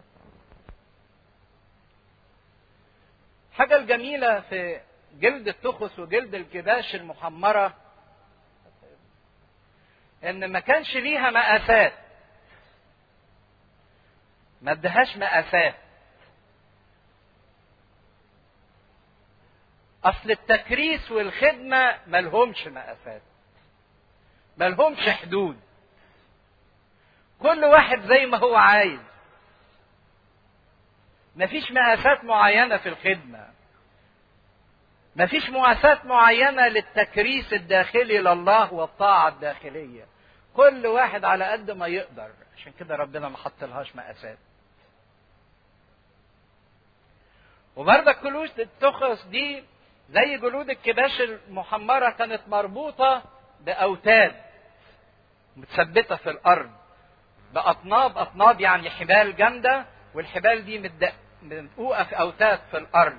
حاجة الجميلة في جلد التخس وجلد الكباش المحمرة إن ما كانش ليها مقاسات ما ادهاش مقاسات اصل التكريس والخدمه ملهمش مقاسات ملهمش حدود كل واحد زي ما هو عايز مفيش مقاسات معينه في الخدمه مفيش مقاسات معينه للتكريس الداخلي لله والطاعه الداخليه كل واحد على قد ما يقدر عشان كده ربنا ما حطلهاش مقاسات وبرضك جلود التخص دي زي جلود الكباش المحمرة كانت مربوطة بأوتاد متثبتة في الأرض بأطناب أطناب يعني حبال جامدة والحبال دي مدقوقة في أوتاد في الأرض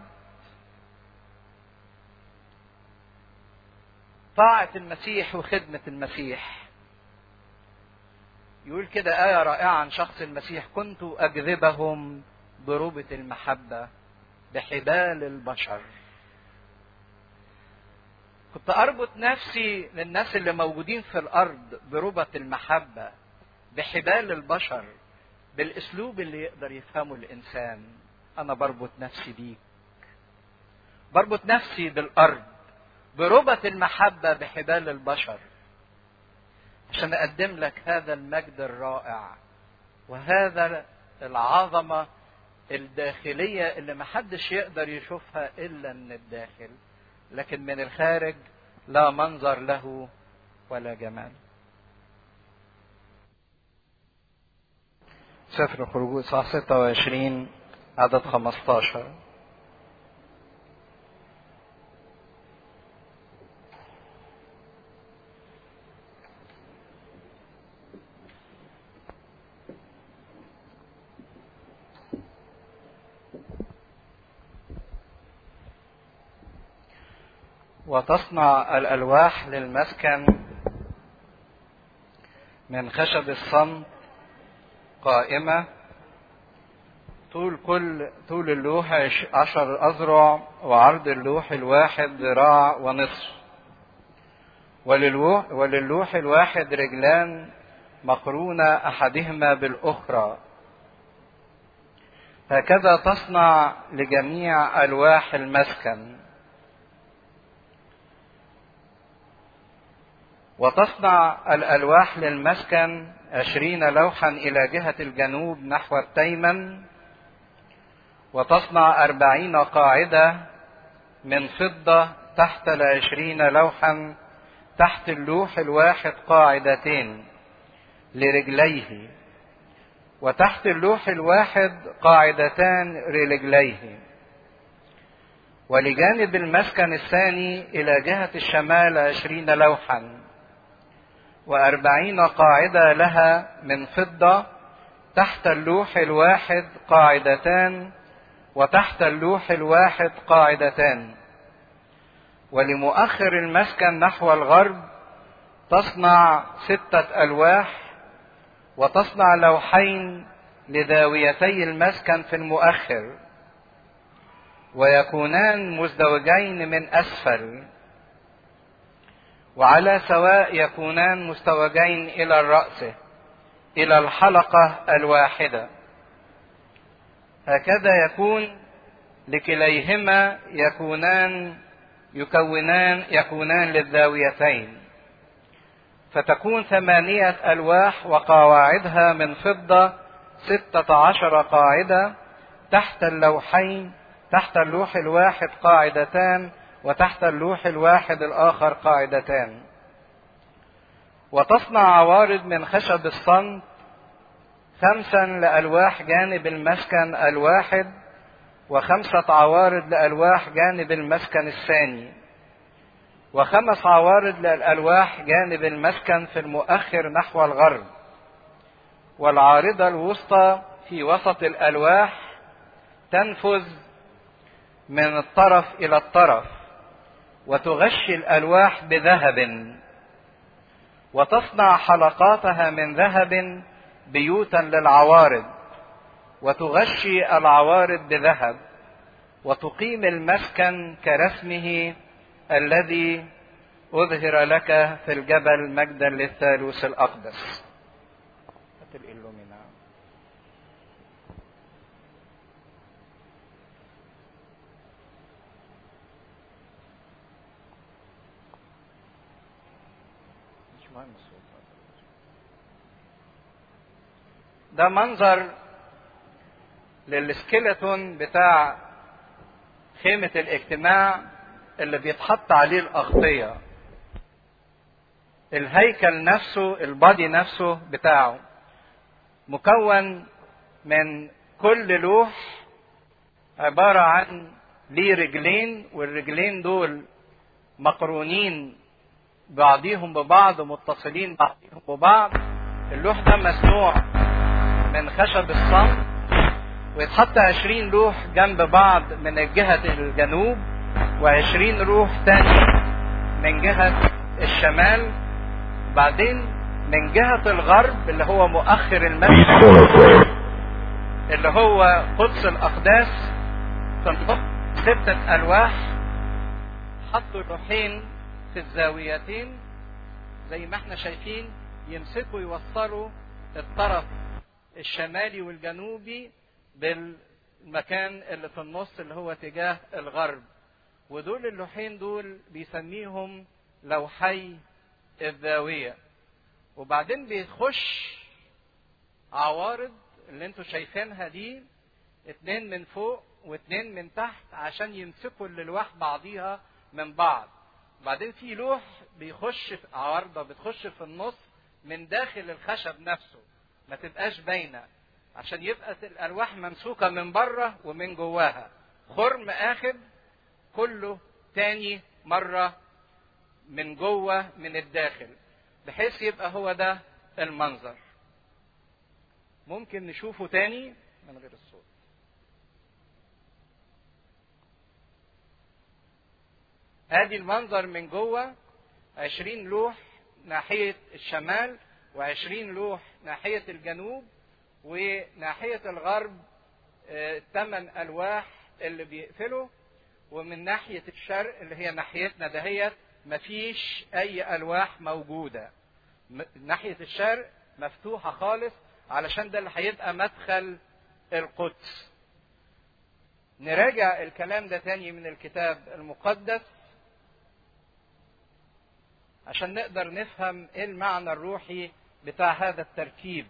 طاعة المسيح وخدمة المسيح يقول كده آية رائعة عن شخص المسيح كنت أجذبهم بربة المحبة بحبال البشر كنت اربط نفسي للناس اللي موجودين في الارض بربط المحبه بحبال البشر بالاسلوب اللي يقدر يفهمه الانسان انا بربط نفسي بيك بربط نفسي بالارض بربط المحبه بحبال البشر عشان اقدم لك هذا المجد الرائع وهذا العظمه الداخليه اللي محدش يقدر يشوفها الا من الداخل لكن من الخارج لا منظر له ولا جمال سفر الخروج صح 26 عدد 15 وتصنع الألواح للمسكن من خشب الصمت قائمة طول كل طول اللوح عشر أذرع وعرض اللوح الواحد ذراع ونصف وللوح, وللوح الواحد رجلان مقرونة أحدهما بالأخرى هكذا تصنع لجميع ألواح المسكن وتصنع الألواح للمسكن عشرين لوحا إلى جهة الجنوب نحو التيمن وتصنع أربعين قاعدة من فضة تحت العشرين لوحا تحت اللوح الواحد قاعدتين لرجليه وتحت اللوح الواحد قاعدتان لرجليه ولجانب المسكن الثاني إلى جهة الشمال عشرين لوحا وأربعين قاعدة لها من فضة تحت اللوح الواحد قاعدتان وتحت اللوح الواحد قاعدتان ولمؤخر المسكن نحو الغرب تصنع ستة ألواح وتصنع لوحين لداويتي المسكن في المؤخر ويكونان مزدوجين من أسفل وعلى سواء يكونان مستوجين إلى الرأس إلى الحلقة الواحدة هكذا يكون لكليهما يكونان يكونان يكونان للزاويتين فتكون ثمانية ألواح وقواعدها من فضة ستة عشر قاعدة تحت اللوحين تحت اللوح الواحد قاعدتان وتحت اللوح الواحد الآخر قاعدتان وتصنع عوارض من خشب الصمت خمسا لألواح جانب المسكن الواحد وخمسة عوارض لألواح جانب المسكن الثاني وخمس عوارض للألواح جانب المسكن في المؤخر نحو الغرب والعارضة الوسطى في وسط الألواح تنفذ من الطرف إلى الطرف وتغشي الألواح بذهب وتصنع حلقاتها من ذهب بيوتا للعوارض وتغشي العوارض بذهب وتقيم المسكن كرسمه الذي أظهر لك في الجبل مجدا للثالوث الأقدس ده منظر للسكيلتون بتاع خيمة الاجتماع اللي بيتحط عليه الأغطية الهيكل نفسه البادي نفسه بتاعه مكون من كل لوح عبارة عن ليه رجلين والرجلين دول مقرونين بعضيهم ببعض متصلين بعضيهم ببعض اللوح ده مصنوع من خشب الصمت ويتحط عشرين لوح جنب بعض من جهة الجنوب وعشرين روح تاني من جهة الشمال بعدين من جهة الغرب اللي هو مؤخر المسجد اللي هو قدس الأقداس تنطق ستة ألواح حطوا لوحين في الزاويتين زي ما احنا شايفين يمسكوا يوصلوا الطرف الشمالي والجنوبي بالمكان اللي في النص اللي هو تجاه الغرب ودول اللوحين دول بيسميهم لوحي الزاوية وبعدين بيخش عوارض اللي انتوا شايفينها دي اتنين من فوق واتنين من تحت عشان يمسكوا الالواح بعضيها من بعض بعدين في لوح بيخش في عوارضة بتخش في النص من داخل الخشب نفسه ما تبقاش باينة عشان يبقى الألواح ممسوكة من بره ومن جواها خرم آخد كله تاني مرة من جوه من الداخل بحيث يبقى هو ده المنظر ممكن نشوفه تاني من غير الصوت ادي المنظر من جوه عشرين لوح ناحية الشمال وعشرين لوح ناحية الجنوب وناحية الغرب ثمان ألواح اللي بيقفلوا ومن ناحية الشرق اللي هي ناحيتنا دهيت مفيش أي ألواح موجودة ناحية الشرق مفتوحة خالص علشان ده اللي هيبقى مدخل القدس نراجع الكلام ده تاني من الكتاب المقدس عشان نقدر نفهم ايه المعنى الروحي بتاع هذا التركيب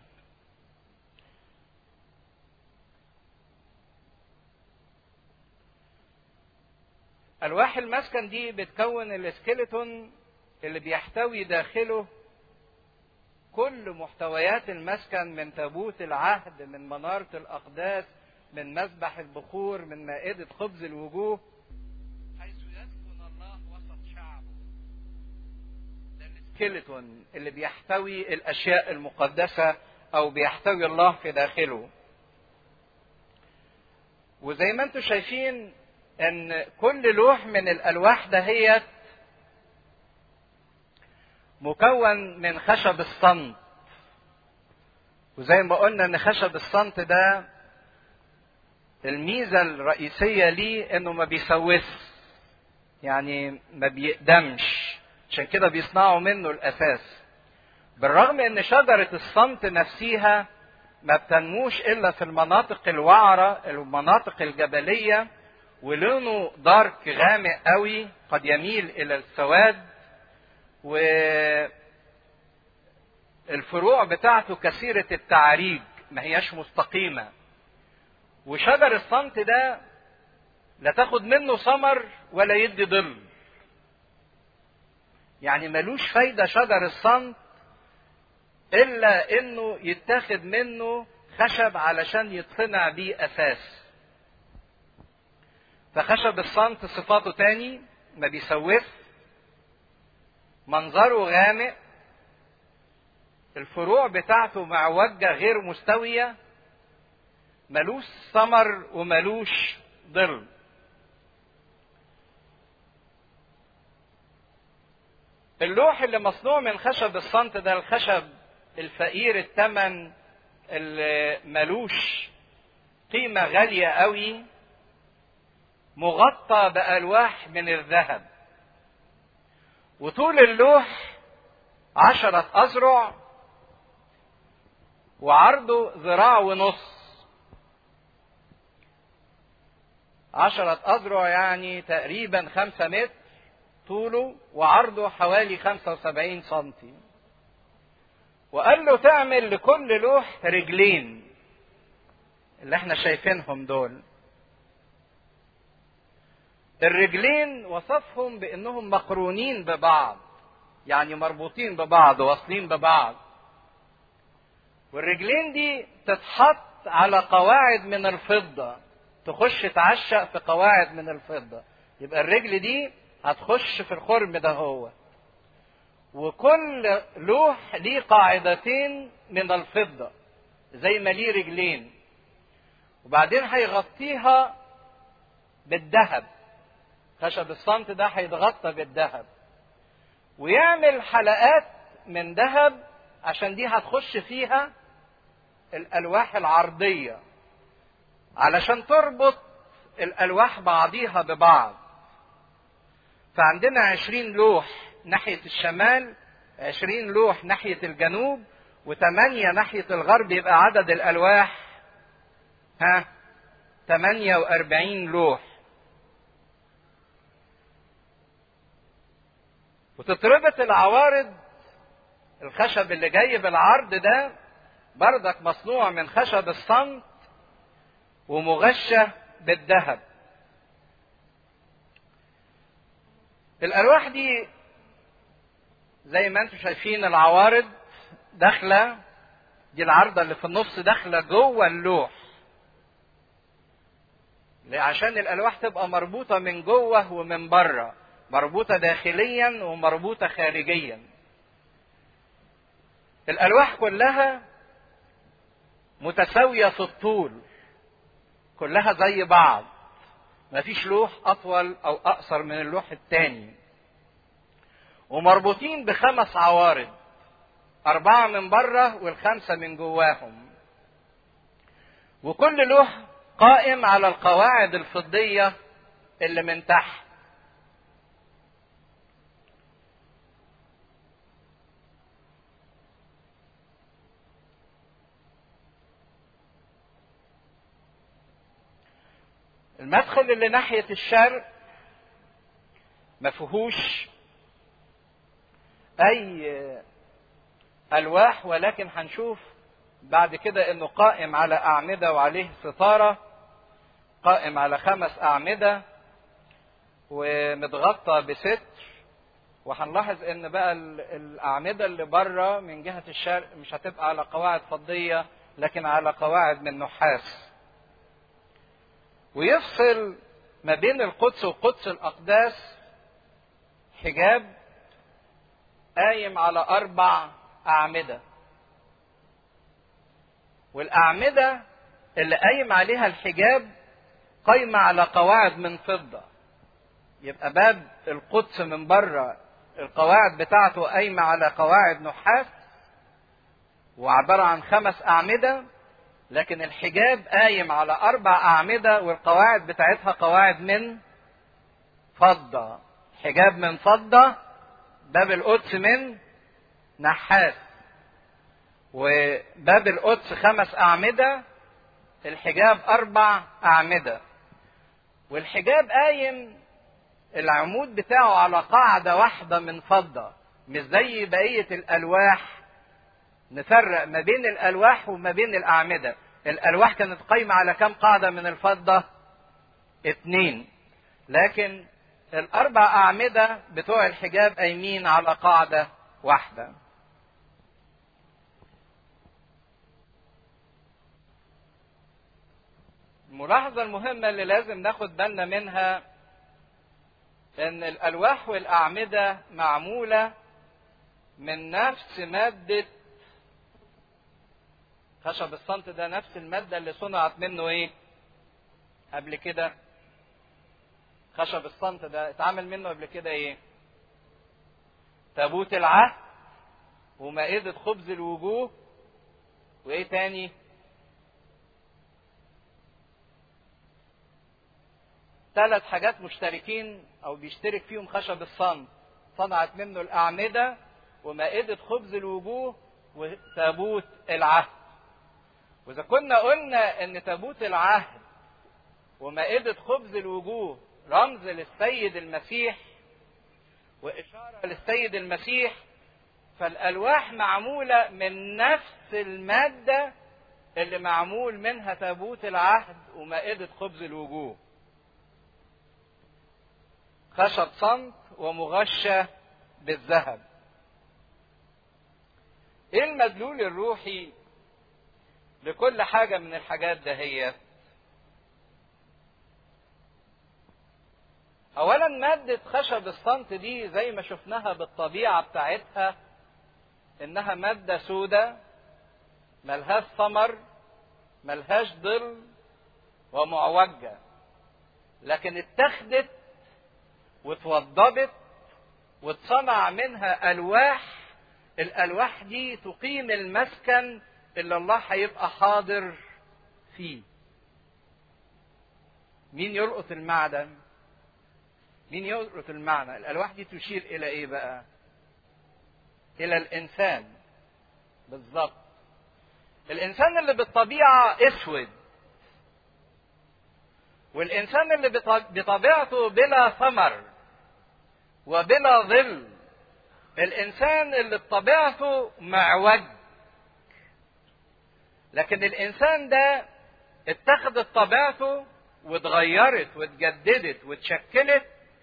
الواح المسكن دي بتكون السكيلتون اللي بيحتوي داخله كل محتويات المسكن من تابوت العهد من منارة الأقداس من مذبح البخور من مائدة خبز الوجوه حيث يسكن الله وسط شعبه ده السكيلتون اللي بيحتوي الأشياء المقدسة أو بيحتوي الله في داخله وزي ما انتم شايفين ان كل لوح من الالواح دهيت مكون من خشب الصمت وزي ما قلنا ان خشب الصمت ده الميزة الرئيسية ليه انه ما بيسوس يعني ما بيقدمش عشان كده بيصنعوا منه الاساس بالرغم ان شجرة الصمت نفسها ما بتنموش الا في المناطق الوعرة المناطق الجبلية ولونه دارك غامق قوي قد يميل الى السواد والفروع بتاعته كثيرة التعريج ما هياش مستقيمة وشجر الصمت ده لا تاخد منه ثمر ولا يدي ظل يعني ملوش فايدة شجر الصمت إلا إنه يتاخد منه خشب علشان يتصنع بيه أساس فخشب الصمت صفاته تاني ما بيسوف منظره غامق الفروع بتاعته معوجة غير مستوية ملوش ثمر وملوش ظل اللوح اللي مصنوع من خشب الصمت ده الخشب الفقير الثمن اللي ملوش قيمة غالية قوي مغطى بألواح من الذهب وطول اللوح عشرة أذرع وعرضه ذراع ونص عشرة أذرع يعني تقريبا خمسة متر طوله وعرضه حوالي خمسة وسبعين سنتي وقال له تعمل لكل لوح رجلين اللي احنا شايفينهم دول الرجلين وصفهم بانهم مقرونين ببعض يعني مربوطين ببعض واصلين ببعض والرجلين دي تتحط على قواعد من الفضة تخش تعشق في قواعد من الفضة يبقى الرجل دي هتخش في الخرم ده هو وكل لوح ليه قاعدتين من الفضة زي ما ليه رجلين وبعدين هيغطيها بالذهب خشب الصمت ده هيتغطى بالذهب ويعمل حلقات من ذهب عشان دي هتخش فيها الالواح العرضيه علشان تربط الالواح بعضيها ببعض فعندنا عشرين لوح ناحية الشمال عشرين لوح ناحية الجنوب وثمانية ناحية الغرب يبقى عدد الألواح ها ثمانية وأربعين لوح وتتربط العوارض الخشب اللي جاي بالعرض ده بردك مصنوع من خشب الصمت ومغشة بالذهب الألواح دي زي ما انتم شايفين العوارض داخلة دي العارضة اللي في النص داخلة جوه اللوح عشان الألواح تبقى مربوطة من جوه ومن بره مربوطة داخليا ومربوطة خارجيا الألواح كلها متساوية في الطول كلها زي بعض مفيش لوح أطول أو أقصر من اللوح التاني ومربوطين بخمس عوارض أربعة من بره والخمسة من جواهم وكل لوح قائم على القواعد الفضية اللي من تحت المدخل اللي ناحية الشرق ما فيهوش اي الواح ولكن هنشوف بعد كده انه قائم على اعمده وعليه ستاره قائم على خمس اعمده ومتغطى بستر وهنلاحظ ان بقى الاعمده اللي بره من جهه الشرق مش هتبقى على قواعد فضيه لكن على قواعد من نحاس ويفصل ما بين القدس وقدس الاقداس حجاب قايم على اربع اعمده والاعمده اللي قايم عليها الحجاب قايمه على قواعد من فضه يبقى باب القدس من بره القواعد بتاعته قايمه على قواعد نحاس وعباره عن خمس اعمده لكن الحجاب قايم على اربع اعمده والقواعد بتاعتها قواعد من فضه حجاب من فضه باب القدس من نحاس وباب القدس خمس اعمده الحجاب اربع اعمده والحجاب قايم العمود بتاعه على قاعده واحده من فضه مش زي بقيه الالواح نفرق ما بين الالواح وما بين الاعمده الالواح كانت قايمه على كم قاعده من الفضه اتنين لكن الاربع اعمده بتوع الحجاب قايمين على قاعده واحده الملاحظه المهمه اللي لازم ناخد بالنا منها ان الالواح والاعمده معموله من نفس ماده خشب الصمت ده نفس المادة اللي صنعت منه ايه؟ قبل كده خشب الصمت ده اتعمل منه قبل كده ايه؟ تابوت العهد ومائدة خبز الوجوه وايه تاني؟ ثلاث حاجات مشتركين او بيشترك فيهم خشب الصمت صنعت منه الاعمده ومائده خبز الوجوه وتابوت العهد واذا كنا قلنا ان تابوت العهد ومائده خبز الوجوه رمز للسيد المسيح واشاره للسيد المسيح فالالواح معموله من نفس الماده اللي معمول منها تابوت العهد ومائده خبز الوجوه خشب صمت ومغشى بالذهب ايه المدلول الروحي لكل حاجة من الحاجات دهيت أولا مادة خشب الصمت دي زي ما شفناها بالطبيعة بتاعتها إنها مادة سودة ملهاش ثمر ملهاش ظل ومعوجة لكن اتخذت واتوضبت واتصنع منها ألواح الألواح دي تقيم المسكن اللي الله هيبقى حاضر فيه مين يلقط المعدن مين يلقط المعنى الالواح دي تشير الى ايه بقى الى الانسان بالظبط الانسان اللي بالطبيعه اسود والانسان اللي بطبيعته بلا ثمر وبلا ظل الانسان اللي بطبيعته معوج لكن الانسان ده اتخذت طبيعته واتغيرت واتجددت واتشكلت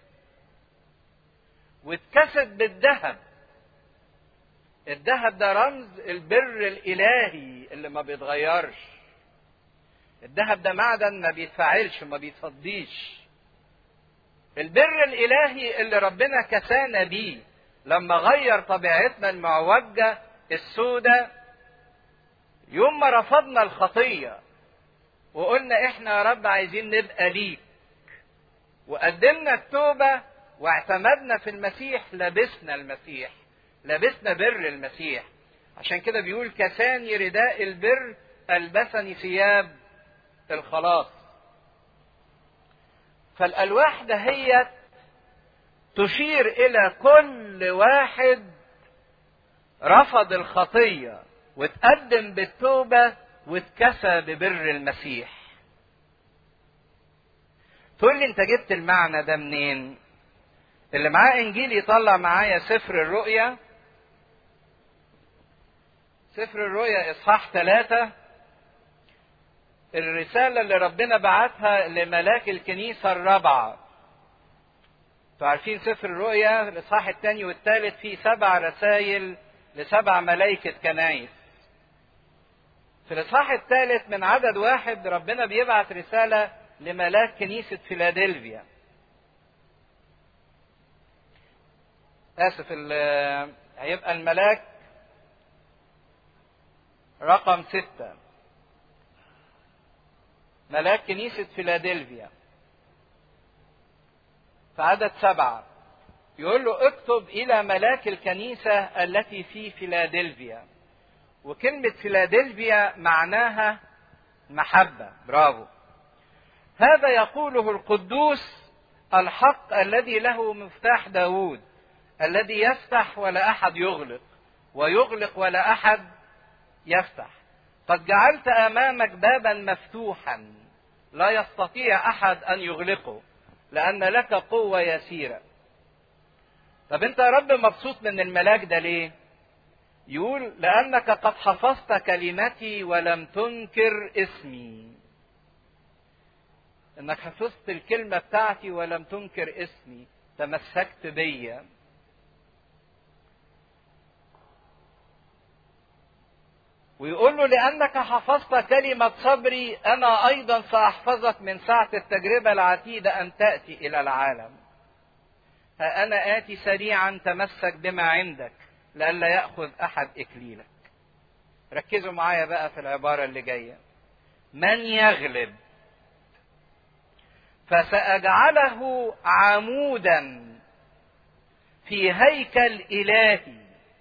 واتكست بالذهب الذهب ده رمز البر الالهي اللي ما بيتغيرش الذهب ده معدن ما بيتفاعلش ما بيتصديش البر الالهي اللي ربنا كسانا بيه لما غير طبيعتنا المعوجه السوداء يوم ما رفضنا الخطيه وقلنا احنا يا رب عايزين نبقى ليك وقدمنا التوبه واعتمدنا في المسيح لبسنا المسيح لبسنا بر المسيح عشان كده بيقول كساني رداء البر البسني ثياب الخلاص فالالواح دهيت تشير الى كل واحد رفض الخطيه وتقدم بالتوبه واتكسى ببر المسيح تقول لي انت جبت المعنى ده منين اللي معاه انجيل يطلع معايا سفر الرؤيا سفر الرؤيا إصحاح ثلاثة الرسالة اللي ربنا بعتها لملاك الكنيسة الرابعة انتوا عارفين سفر الرؤيا الإصحاح الثاني والثالث فيه سبع رسائل لسبع ملائكة كنايس في الإصحاح الثالث من عدد واحد ربنا بيبعت رسالة لملاك كنيسة فيلادلفيا آسف هيبقى الملاك رقم ستة ملاك كنيسة فيلادلفيا في عدد سبعة يقول له اكتب إلى ملاك الكنيسة التي في فيلادلفيا وكلمة فيلادلفيا معناها محبة برافو هذا يقوله القدوس الحق الذي له مفتاح داود الذي يفتح ولا أحد يغلق ويغلق ولا أحد يفتح قد جعلت أمامك بابا مفتوحا لا يستطيع أحد أن يغلقه لأن لك قوة يسيرة طب أنت يا رب مبسوط من الملاك ده ليه؟ يقول لأنك قد حفظت كلمتي ولم تنكر اسمي انك حفظت الكلمة بتاعتي ولم تنكر اسمي تمسكت بيا ويقول له لأنك حفظت كلمة صبري أنا أيضا سأحفظك من ساعة التجربة العتيدة أن تأتي إلى العالم ها أنا آتي سريعا تمسك بما عندك لئلا يأخذ أحد إكليلك ركزوا معايا بقى في العبارة اللي جاية من يغلب فسأجعله عمودا في هيكل إلهي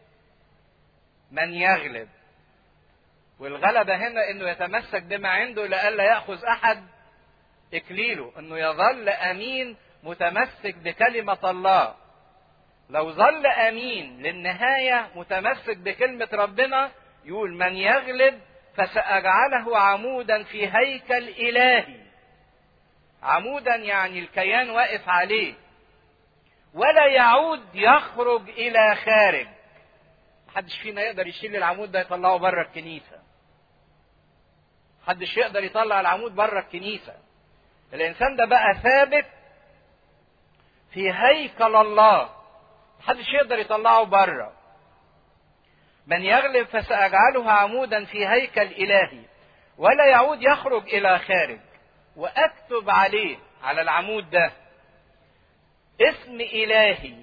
من يغلب والغلبة هنا انه يتمسك بما عنده لئلا يأخذ احد اكليله انه يظل امين متمسك بكلمة الله لو ظل امين للنهاية متمسك بكلمة ربنا يقول من يغلب فسأجعله عمودا في هيكل الهي عمودا يعني الكيان واقف عليه ولا يعود يخرج الى خارج محدش فينا يقدر يشيل العمود ده يطلعه بره الكنيسه محدش يقدر يطلع العمود بره الكنيسه الانسان ده بقى ثابت في هيكل الله محدش يقدر يطلعه بره من يغلب فسأجعله عمودا في هيكل إلهي ولا يعود يخرج إلى خارج وأكتب عليه على العمود ده اسم إلهي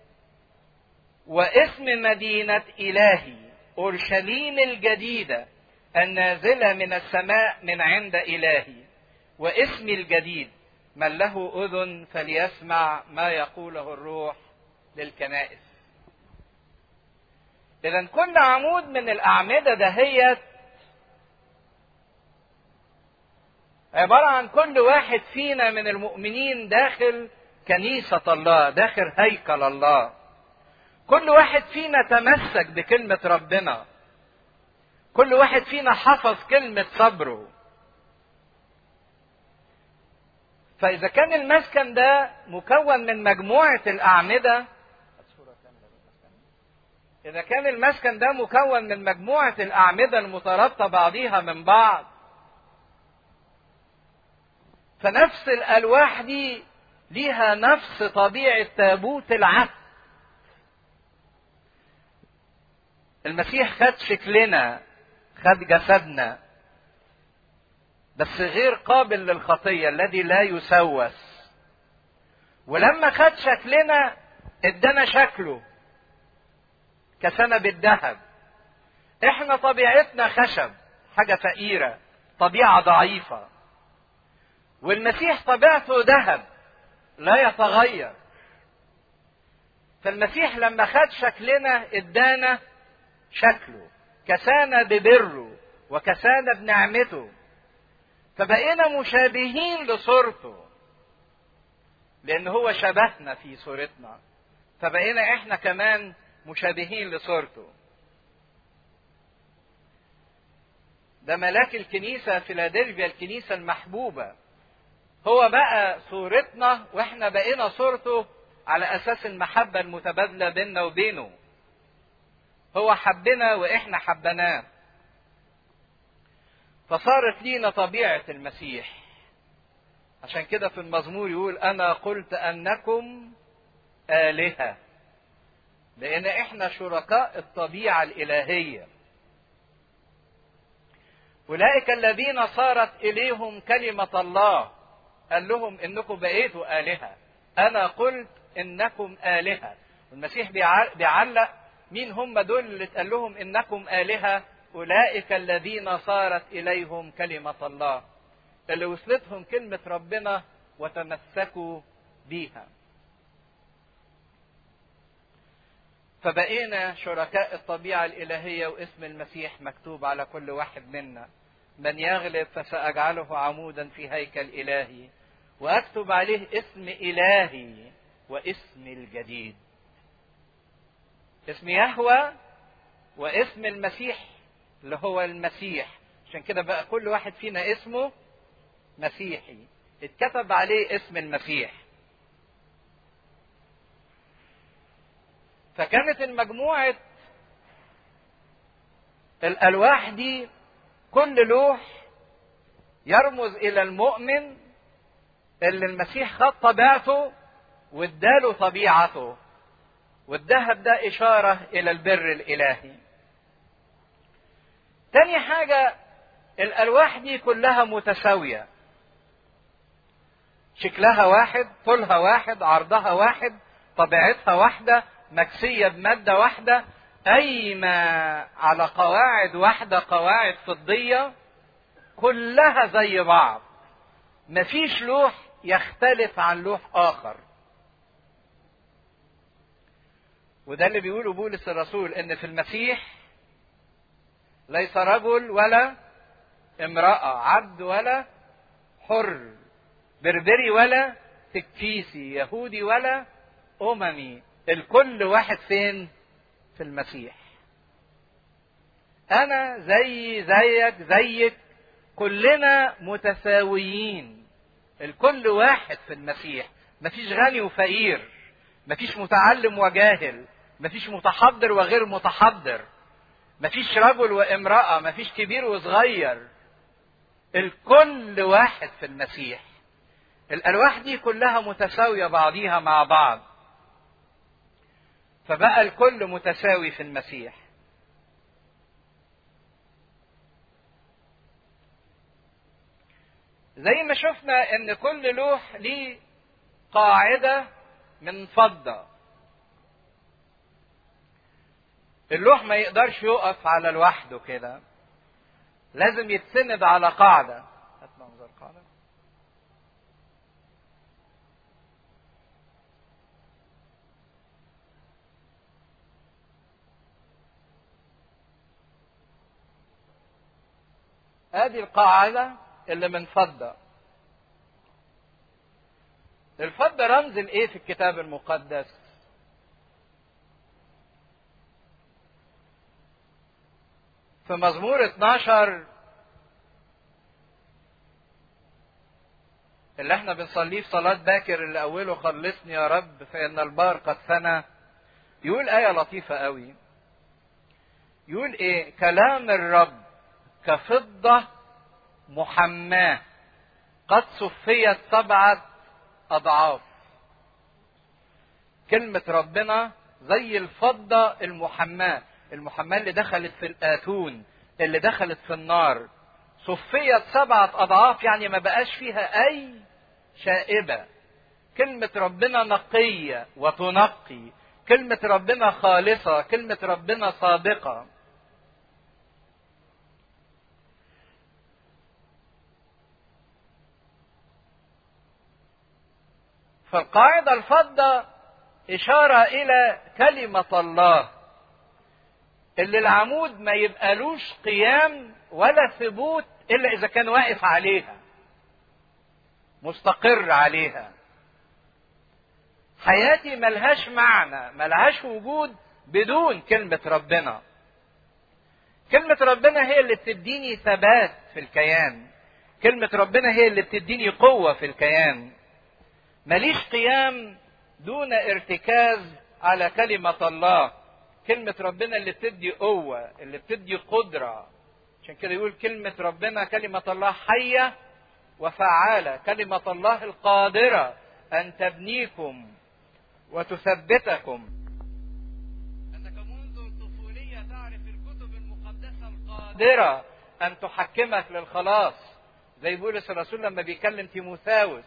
واسم مدينة إلهي أورشليم الجديدة النازلة من السماء من عند إلهي واسم الجديد من له أذن فليسمع ما يقوله الروح للكنائس إذا كل عمود من الأعمدة دهيت عبارة عن كل واحد فينا من المؤمنين داخل كنيسة الله داخل هيكل الله كل واحد فينا تمسك بكلمة ربنا كل واحد فينا حفظ كلمة صبره فإذا كان المسكن ده مكون من مجموعة الأعمدة إذا كان المسكن ده مكون من مجموعة الأعمدة المترابطة بعضيها من بعض فنفس الألواح دي ليها نفس طبيعة تابوت العهد المسيح خد شكلنا خد جسدنا بس غير قابل للخطية الذي لا يسوس ولما خد شكلنا ادانا شكله كسنب الذهب احنا طبيعتنا خشب حاجة فقيرة طبيعة ضعيفة والمسيح طبيعته ذهب لا يتغير فالمسيح لما خد شكلنا ادانا شكله كسانا ببره وكسانا بنعمته فبقينا مشابهين لصورته لان هو شبهنا في صورتنا فبقينا احنا كمان مشابهين لصورته ده ملاك الكنيسة فيلادلفيا الكنيسة المحبوبة هو بقى صورتنا واحنا بقينا صورته على اساس المحبة المتبادلة بيننا وبينه هو حبنا واحنا حبناه فصارت لينا طبيعة المسيح عشان كده في المزمور يقول أنا قلت أنكم آلهة لأن إحنا شركاء الطبيعة الإلهية أولئك الذين صارت إليهم كلمة الله قال لهم إنكم بقيتوا آلهة أنا قلت إنكم آلهة المسيح بيعلق مين هم دول اللي اتقال لهم إنكم آلهة أولئك الذين صارت إليهم كلمة الله اللي وصلتهم كلمة ربنا وتمسكوا بيها فبقينا شركاء الطبيعة الإلهية واسم المسيح مكتوب على كل واحد منا من يغلب فسأجعله عمودا في هيكل إلهي وأكتب عليه اسم إلهي واسم الجديد اسم يهوى واسم المسيح اللي هو المسيح عشان كده بقى كل واحد فينا اسمه مسيحي اتكتب عليه اسم المسيح فكانت المجموعة الألواح دي كل لوح يرمز إلى المؤمن اللي المسيح خد طبيعته واداله طبيعته والذهب ده إشارة إلى البر الإلهي. تاني حاجة الألواح دي كلها متساوية. شكلها واحد، طولها واحد، عرضها واحد، طبيعتها واحدة، مكسية بمادة واحدة، قايمة على قواعد واحدة قواعد فضية كلها زي بعض. مفيش لوح يختلف عن لوح آخر. وده اللي بيقوله بولس الرسول ان في المسيح ليس رجل ولا امرأة عبد ولا حر بربري ولا تكفيسي يهودي ولا أممي الكل واحد فين في المسيح أنا زي زيك زيك كلنا متساويين الكل واحد في المسيح مفيش غني وفقير مفيش متعلم وجاهل مفيش متحضر وغير متحضر مفيش رجل وامرأة مفيش كبير وصغير الكل واحد في المسيح الألواح دي كلها متساوية بعضيها مع بعض فبقى الكل متساوي في المسيح زي ما شفنا ان كل لوح ليه قاعدة من فضة اللوح ما يقدرش يقف على لوحده كده لازم يتسند على قاعدة هات منظر قاعدة ادي القاعدة اللي من فضة الفضة رمز الايه في الكتاب المقدس في مزمور 12 اللي احنا بنصليه في صلاة باكر اللي أوله خلصني يا رب فإن البار قد فنى يقول آية لطيفة قوي يقول إيه كلام الرب كفضة محماة قد صفيت سبعة أضعاف كلمة ربنا زي الفضة المحماة المحماة اللي دخلت في الآتون اللي دخلت في النار صفيت سبعة أضعاف يعني ما بقاش فيها أي شائبة كلمة ربنا نقية وتنقي كلمة ربنا خالصة كلمة ربنا صادقة فالقاعدة الفضة إشارة إلى كلمة الله اللي العمود ما يبقالوش قيام ولا ثبوت إلا إذا كان واقف عليها مستقر عليها حياتي ملهاش معنى ملهاش وجود بدون كلمة ربنا كلمة ربنا هي اللي بتديني ثبات في الكيان كلمة ربنا هي اللي بتديني قوة في الكيان ماليش قيام دون ارتكاز على كلمة الله كلمة ربنا اللي بتدي قوة اللي بتدي قدرة عشان كده يقول كلمة ربنا كلمة الله حية وفعالة كلمة الله القادرة أن تبنيكم وتثبتكم أنك منذ الطفولية تعرف الكتب المقدسة القادرة أن تحكمك للخلاص زي بولس الرسول لما بيكلم تيموثاوس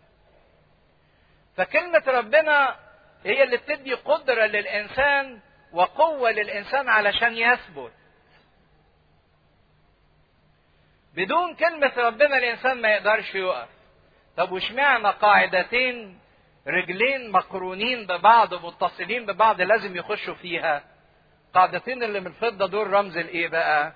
فكلمة ربنا هي اللي بتدي قدرة للإنسان وقوة للإنسان علشان يثبت بدون كلمة ربنا الإنسان ما يقدرش يقف طب واشمعنى قاعدتين رجلين مقرونين ببعض متصلين ببعض لازم يخشوا فيها قاعدتين اللي من الفضة دول رمز الايه بقى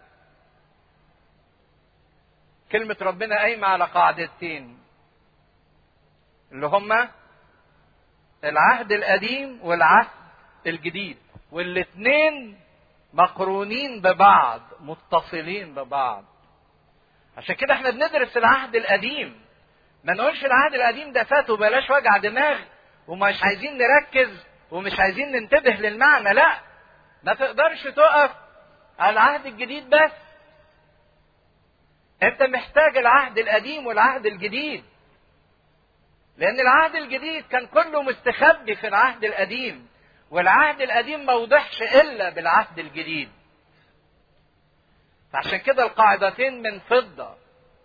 كلمة ربنا قايمة على قاعدتين اللي هما العهد القديم والعهد الجديد والاتنين مقرونين ببعض متصلين ببعض عشان كده احنا بندرس العهد القديم ما نقولش العهد القديم ده فات وبلاش وجع دماغ ومش عايزين نركز ومش عايزين ننتبه للمعنى لا ما تقدرش تقف على العهد الجديد بس انت محتاج العهد القديم والعهد الجديد لان العهد الجديد كان كله مستخبي في العهد القديم والعهد القديم ما وضحش الا بالعهد الجديد فعشان كده القاعدتين من فضه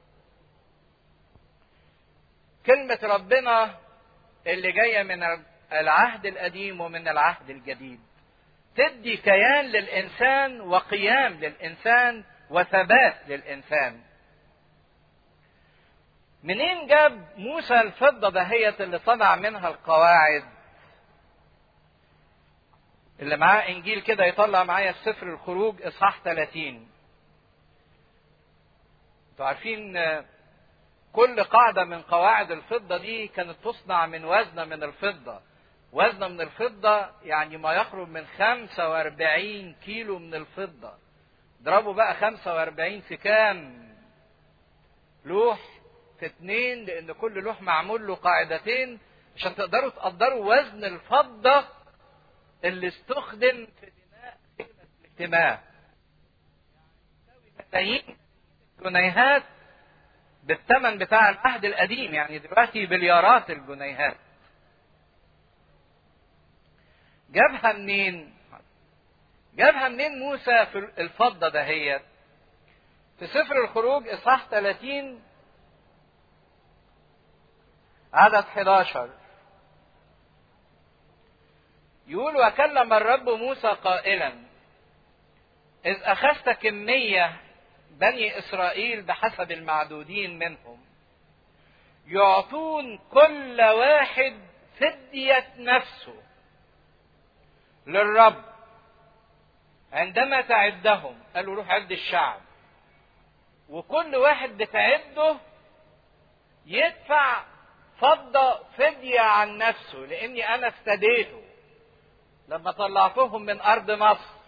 كلمة ربنا اللي جاية من العهد القديم ومن العهد الجديد تدي كيان للإنسان وقيام للإنسان وثبات للإنسان منين جاب موسى الفضة دهية اللي صنع منها القواعد اللي معاه انجيل كده يطلع معايا السفر الخروج اصحاح 30 انتوا عارفين كل قاعدة من قواعد الفضة دي كانت تصنع من وزنة من الفضة وزنة من الفضة يعني ما يقرب من 45 كيلو من الفضة اضربوا بقى 45 في كام لوح في اتنين لان كل لوح معمول له قاعدتين عشان تقدروا تقدروا وزن الفضة اللي استخدم في بناء خيمة الاجتماع يعني جنيهات بالثمن بتاع العهد القديم يعني دلوقتي بليارات الجنيهات جابها منين جابها منين موسى في الفضة دهيت في سفر الخروج اصحاح 30 عدد 11 يقول وكلم الرب موسى قائلا إذ أخذت كمية بني إسرائيل بحسب المعدودين منهم يعطون كل واحد فدية نفسه للرب عندما تعدهم قالوا روح عد الشعب وكل واحد بتعده يدفع فضة فدية عن نفسه لاني انا افتديته لما طلعتهم من ارض مصر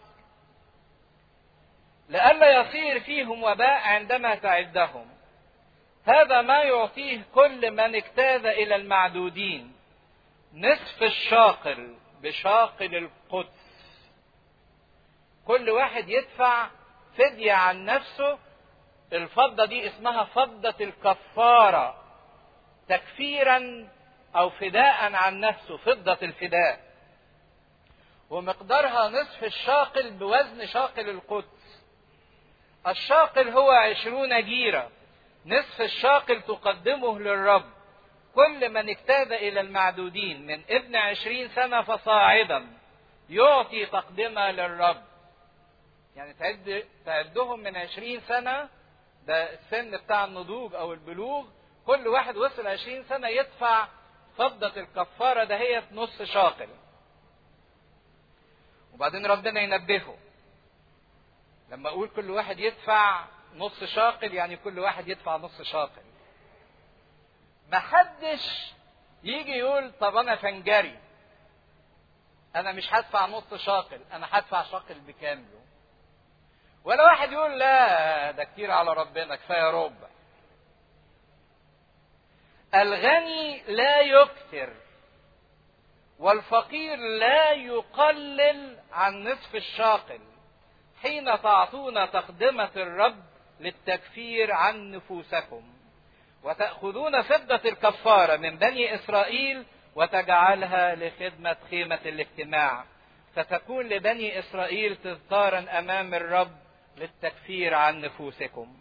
لئلا يصير فيهم وباء عندما تعدهم هذا ما يعطيه كل من اجتاز الى المعدودين نصف الشاقل بشاقل القدس كل واحد يدفع فدية عن نفسه الفضة دي اسمها فضة الكفارة تكفيرا او فداء عن نفسه فضة الفداء ومقدارها نصف الشاقل بوزن شاقل القدس الشاقل هو عشرون جيرة نصف الشاقل تقدمه للرب كل من اجتاز إلى المعدودين من ابن عشرين سنة فصاعدا يعطي تقدمة للرب يعني تعد تعدهم من عشرين سنة ده السن بتاع النضوج أو البلوغ كل واحد وصل عشرين سنة يدفع فضة الكفارة ده هي نص شاقل وبعدين ربنا ينبهه لما اقول كل واحد يدفع نص شاقل يعني كل واحد يدفع نص شاقل ما حدش يجي يقول طب انا فنجري انا مش هدفع نص شاقل انا هدفع شاقل بكامله ولا واحد يقول لا ده كتير على ربنا كفايه ربع الغني لا يكثر والفقير لا يقلل عن نصف الشاقل حين تعطون تقدمة الرب للتكفير عن نفوسكم وتأخذون فضة الكفارة من بني إسرائيل وتجعلها لخدمة خيمة الاجتماع فتكون لبني إسرائيل تذكارا أمام الرب للتكفير عن نفوسكم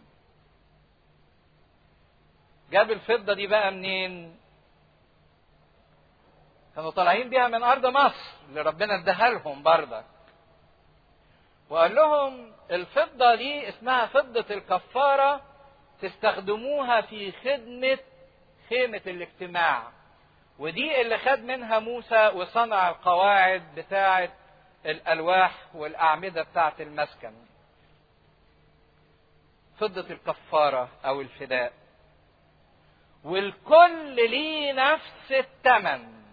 جاب الفضة دي بقى منين كانوا طالعين بيها من أرض مصر اللي ربنا اداها لهم برضك وقال لهم الفضة دي اسمها فضة الكفارة تستخدموها في خدمة خيمة الاجتماع ودي اللي خد منها موسى وصنع القواعد بتاعة الألواح والأعمدة بتاعة المسكن فضة الكفارة أو الفداء والكل ليه نفس الثمن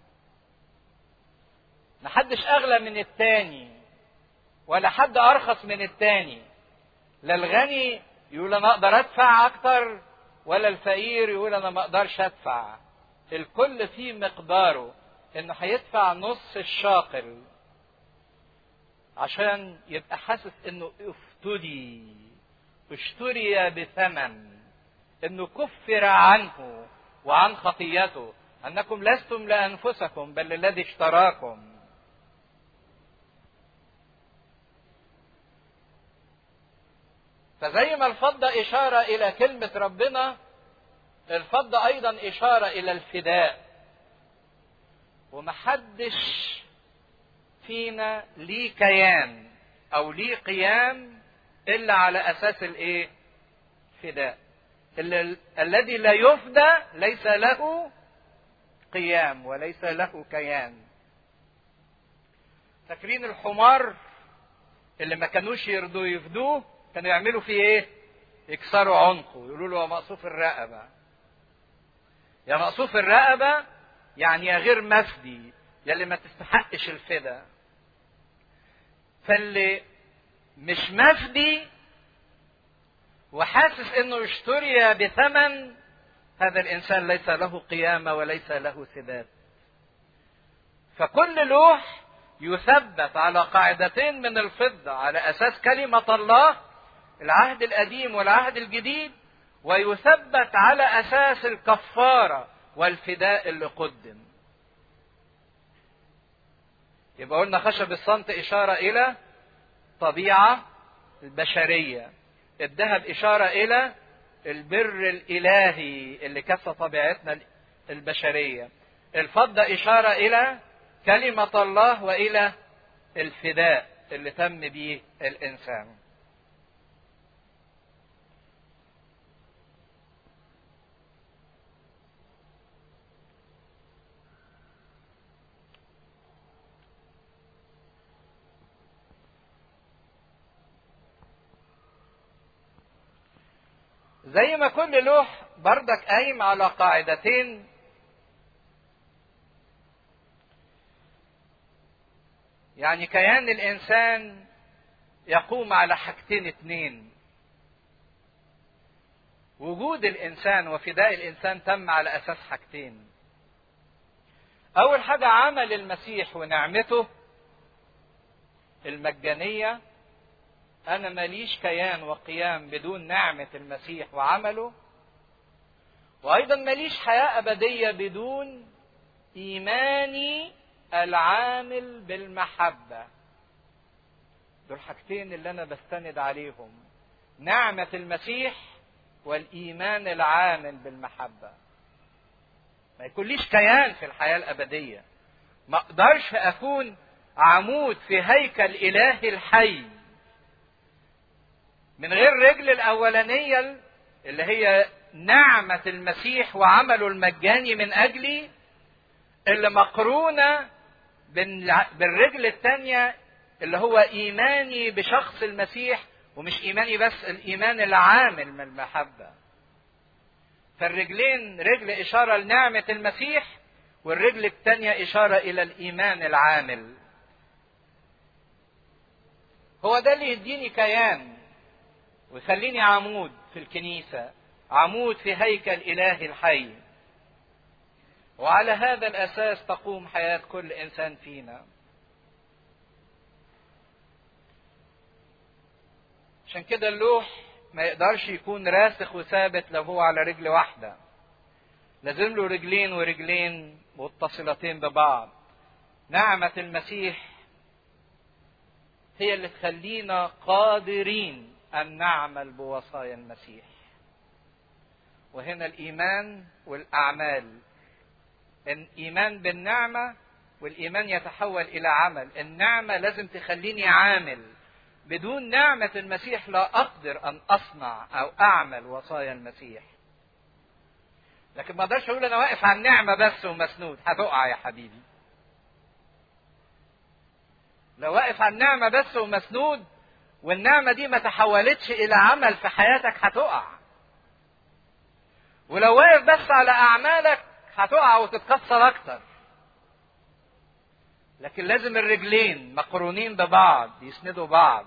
محدش أغلى من التاني ولا حد أرخص من التاني لا الغني يقول أنا أقدر أدفع أكتر ولا الفقير يقول أنا ما أقدرش أدفع الكل فيه مقداره إنه هيدفع نص الشاقل عشان يبقى حاسس إنه افتدي اشتري بثمن انه كفر عنه وعن خطيته انكم لستم لانفسكم بل الذي اشتراكم فزي ما الفضة إشارة إلى كلمة ربنا الفضة أيضا إشارة إلى الفداء ومحدش فينا ليه كيان أو ليه قيام إلا على أساس الإيه؟ فداء الذي لا يفدى ليس له قيام وليس له كيان فاكرين الحمار اللي ما كانوش يرضوا يفدوه كانوا يعملوا فيه ايه يكسروا عنقه يقولوا له يا مقصوف الرقبة يا مقصوف الرقبة يعني يا غير مفدي يا اللي ما تستحقش الفدا فاللي مش مفدي وحاسس انه اشتري بثمن هذا الانسان ليس له قيامه وليس له ثبات فكل لوح يثبت على قاعدتين من الفضه على اساس كلمه الله العهد القديم والعهد الجديد ويثبت على اساس الكفاره والفداء اللي قدم يبقى قلنا خشب الصمت اشاره الى طبيعه البشريه الذهب إشارة إلى البر الإلهي اللي كسى طبيعتنا البشرية الفضة إشارة إلى كلمة الله وإلى الفداء اللي تم به الإنسان زي ما كل لوح بردك قايم على قاعدتين يعني كيان الانسان يقوم على حاجتين اتنين وجود الانسان وفداء الانسان تم على اساس حاجتين اول حاجه عمل المسيح ونعمته المجانيه أنا ماليش كيان وقيام بدون نعمة المسيح وعمله وأيضا ماليش حياة أبدية بدون إيماني العامل بالمحبة دول حاجتين اللي أنا بستند عليهم نعمة المسيح والإيمان العامل بالمحبة ما يكونليش كيان في الحياة الأبدية ما أقدرش أكون عمود في هيكل إله الحي من غير رجل الأولانية اللي هي نعمة المسيح وعمله المجاني من أجلي اللي مقرونة بالرجل الثانية اللي هو إيماني بشخص المسيح ومش إيماني بس الإيمان العامل من المحبة فالرجلين رجل إشارة لنعمة المسيح والرجل الثانية إشارة إلى الإيمان العامل هو ده اللي يديني كيان ويخليني عمود في الكنيسة عمود في هيكل إله الحي وعلى هذا الأساس تقوم حياة كل إنسان فينا عشان كده اللوح ما يقدرش يكون راسخ وثابت لو هو على رجل واحدة لازم له رجلين ورجلين متصلتين ببعض نعمة المسيح هي اللي تخلينا قادرين أن نعمل بوصايا المسيح وهنا الإيمان والأعمال الإيمان بالنعمة والإيمان يتحول إلى عمل النعمة لازم تخليني عامل بدون نعمة المسيح لا أقدر أن أصنع أو أعمل وصايا المسيح لكن ما اقدرش اقول انا واقف على النعمه بس ومسنود هتقع يا حبيبي لو واقف على النعمه بس ومسنود والنعمه دي ما تحولتش الى عمل في حياتك هتقع ولو واقف بس على اعمالك هتقع وتتكسر اكتر لكن لازم الرجلين مقرونين ببعض يسندوا بعض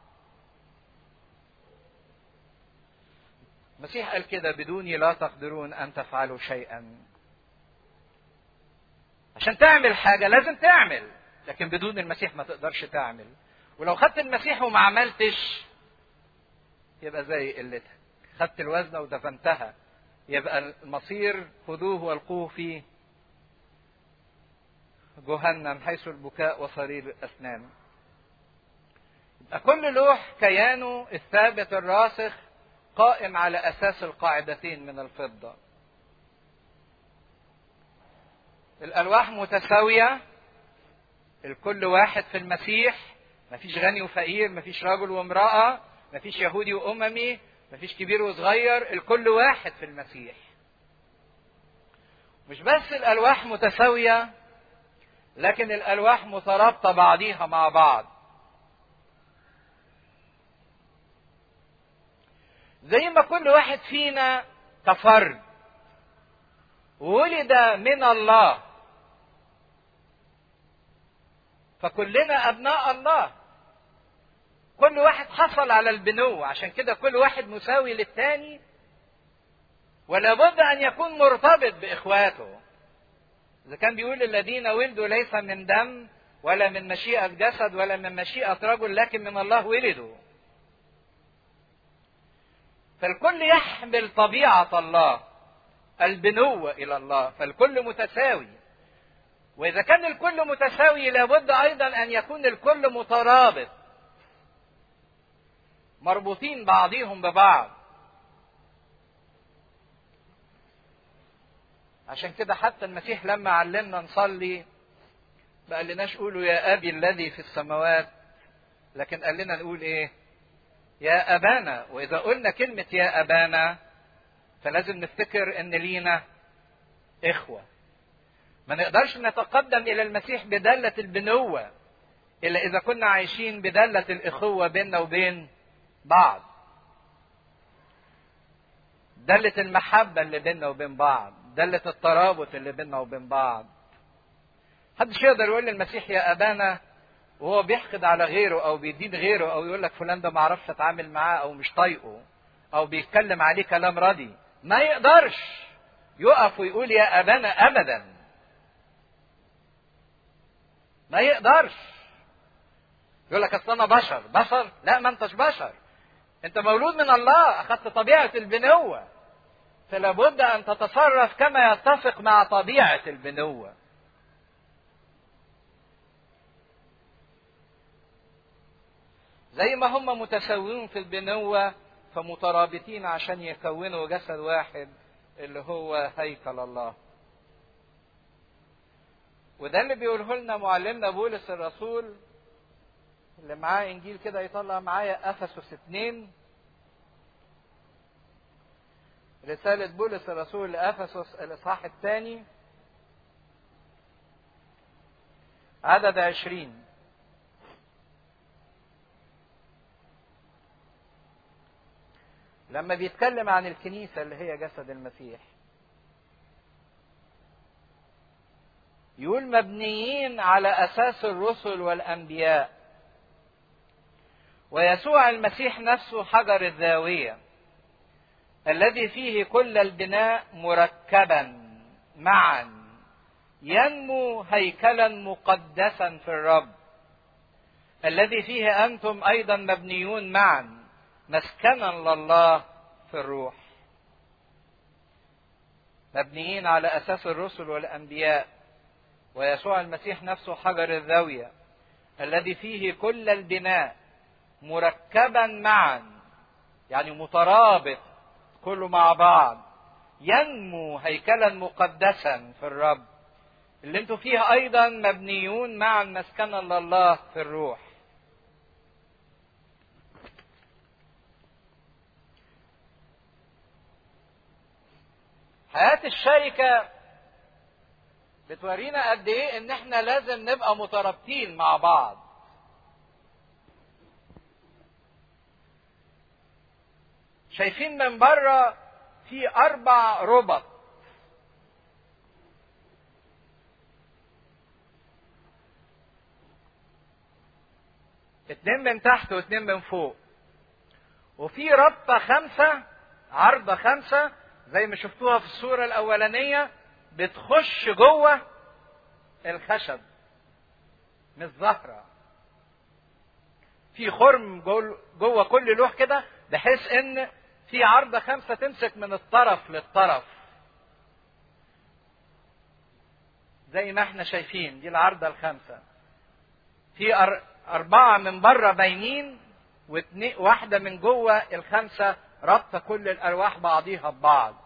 المسيح قال كده بدوني لا تقدرون ان تفعلوا شيئا عشان تعمل حاجه لازم تعمل لكن بدون المسيح ما تقدرش تعمل ولو خدت المسيح وما عملتش يبقى زي قلتها خدت الوزنه ودفنتها يبقى المصير خذوه والقوه في جهنم حيث البكاء وصرير الاسنان يبقى كل لوح كيانه الثابت الراسخ قائم على اساس القاعدتين من الفضه الالواح متساويه الكل واحد في المسيح مفيش غني وفقير مفيش رجل وامراه مفيش يهودي واممي مفيش كبير وصغير الكل واحد في المسيح مش بس الالواح متساويه لكن الالواح مترابطه بعضيها مع بعض زي ما كل واحد فينا كفرد ولد من الله فكلنا ابناء الله كل واحد حصل على البنوة عشان كده كل واحد مساوي للتاني ولا بد ان يكون مرتبط باخواته اذا كان بيقول الذين ولدوا ليس من دم ولا من مشيئة جسد ولا من مشيئة رجل لكن من الله ولدوا فالكل يحمل طبيعة الله البنوة إلى الله فالكل متساوي وإذا كان الكل متساوي لابد أيضا أن يكون الكل مترابط مربوطين بعضهم ببعض عشان كده حتى المسيح لما علمنا نصلي ما قالناش قولوا يا أبي الذي في السماوات لكن قال لنا نقول إيه يا أبانا وإذا قلنا كلمة يا أبانا فلازم نفتكر إن لينا إخوة ما نقدرش نتقدم إلى المسيح بدالة البنوة إلا إذا كنا عايشين بدالة الإخوة بيننا وبين بعض دالة المحبة اللي بيننا وبين بعض دالة الترابط اللي بيننا وبين بعض محدش يقدر يقول للمسيح يا أبانا وهو بيحقد على غيره او بيدين غيره او يقول لك فلان ده ما اعرفش اتعامل معاه او مش طايقه او بيتكلم عليه كلام ردي ما يقدرش يقف ويقول يا ابانا ابدا ما يقدرش يقول لك اصل انا بشر بشر لا ما انتش بشر انت مولود من الله اخذت طبيعه البنوه فلا بد ان تتصرف كما يتفق مع طبيعه البنوه زي ما هم متساويين في البنوة فمترابطين عشان يكونوا جسد واحد اللي هو هيكل الله وده اللي بيقوله لنا معلمنا بولس الرسول اللي معاه انجيل كده يطلع معايا افسس اتنين رسالة بولس الرسول لأفسس الإصحاح الثاني عدد عشرين لما بيتكلم عن الكنيسة اللي هي جسد المسيح يقول مبنيين على أساس الرسل والأنبياء ويسوع المسيح نفسه حجر الزاوية الذي فيه كل البناء مركبا معا ينمو هيكلا مقدسا في الرب الذي فيه أنتم أيضا مبنيون معا مسكنا لله في الروح مبنيين على اساس الرسل والانبياء ويسوع المسيح نفسه حجر الزاويه الذي فيه كل البناء مركبا معا يعني مترابط كله مع بعض ينمو هيكلا مقدسا في الرب اللي انتوا فيه ايضا مبنيون معا مسكنا لله في الروح حياة الشركة بتورينا قد ايه ان احنا لازم نبقى مترابطين مع بعض شايفين من بره في اربع ربط اتنين من تحت واتنين من فوق وفي ربطة خمسة عرضة خمسة زي ما شفتوها في الصورة الأولانية بتخش جوه الخشب مش ظاهرة في خرم جوه كل لوح كده بحيث ان في عرضة خمسة تمسك من الطرف للطرف زي ما احنا شايفين دي العرضة الخمسة في أر... أربعة من بره باينين واحدة من جوه الخمسة رابطة كل الأرواح بعضيها ببعض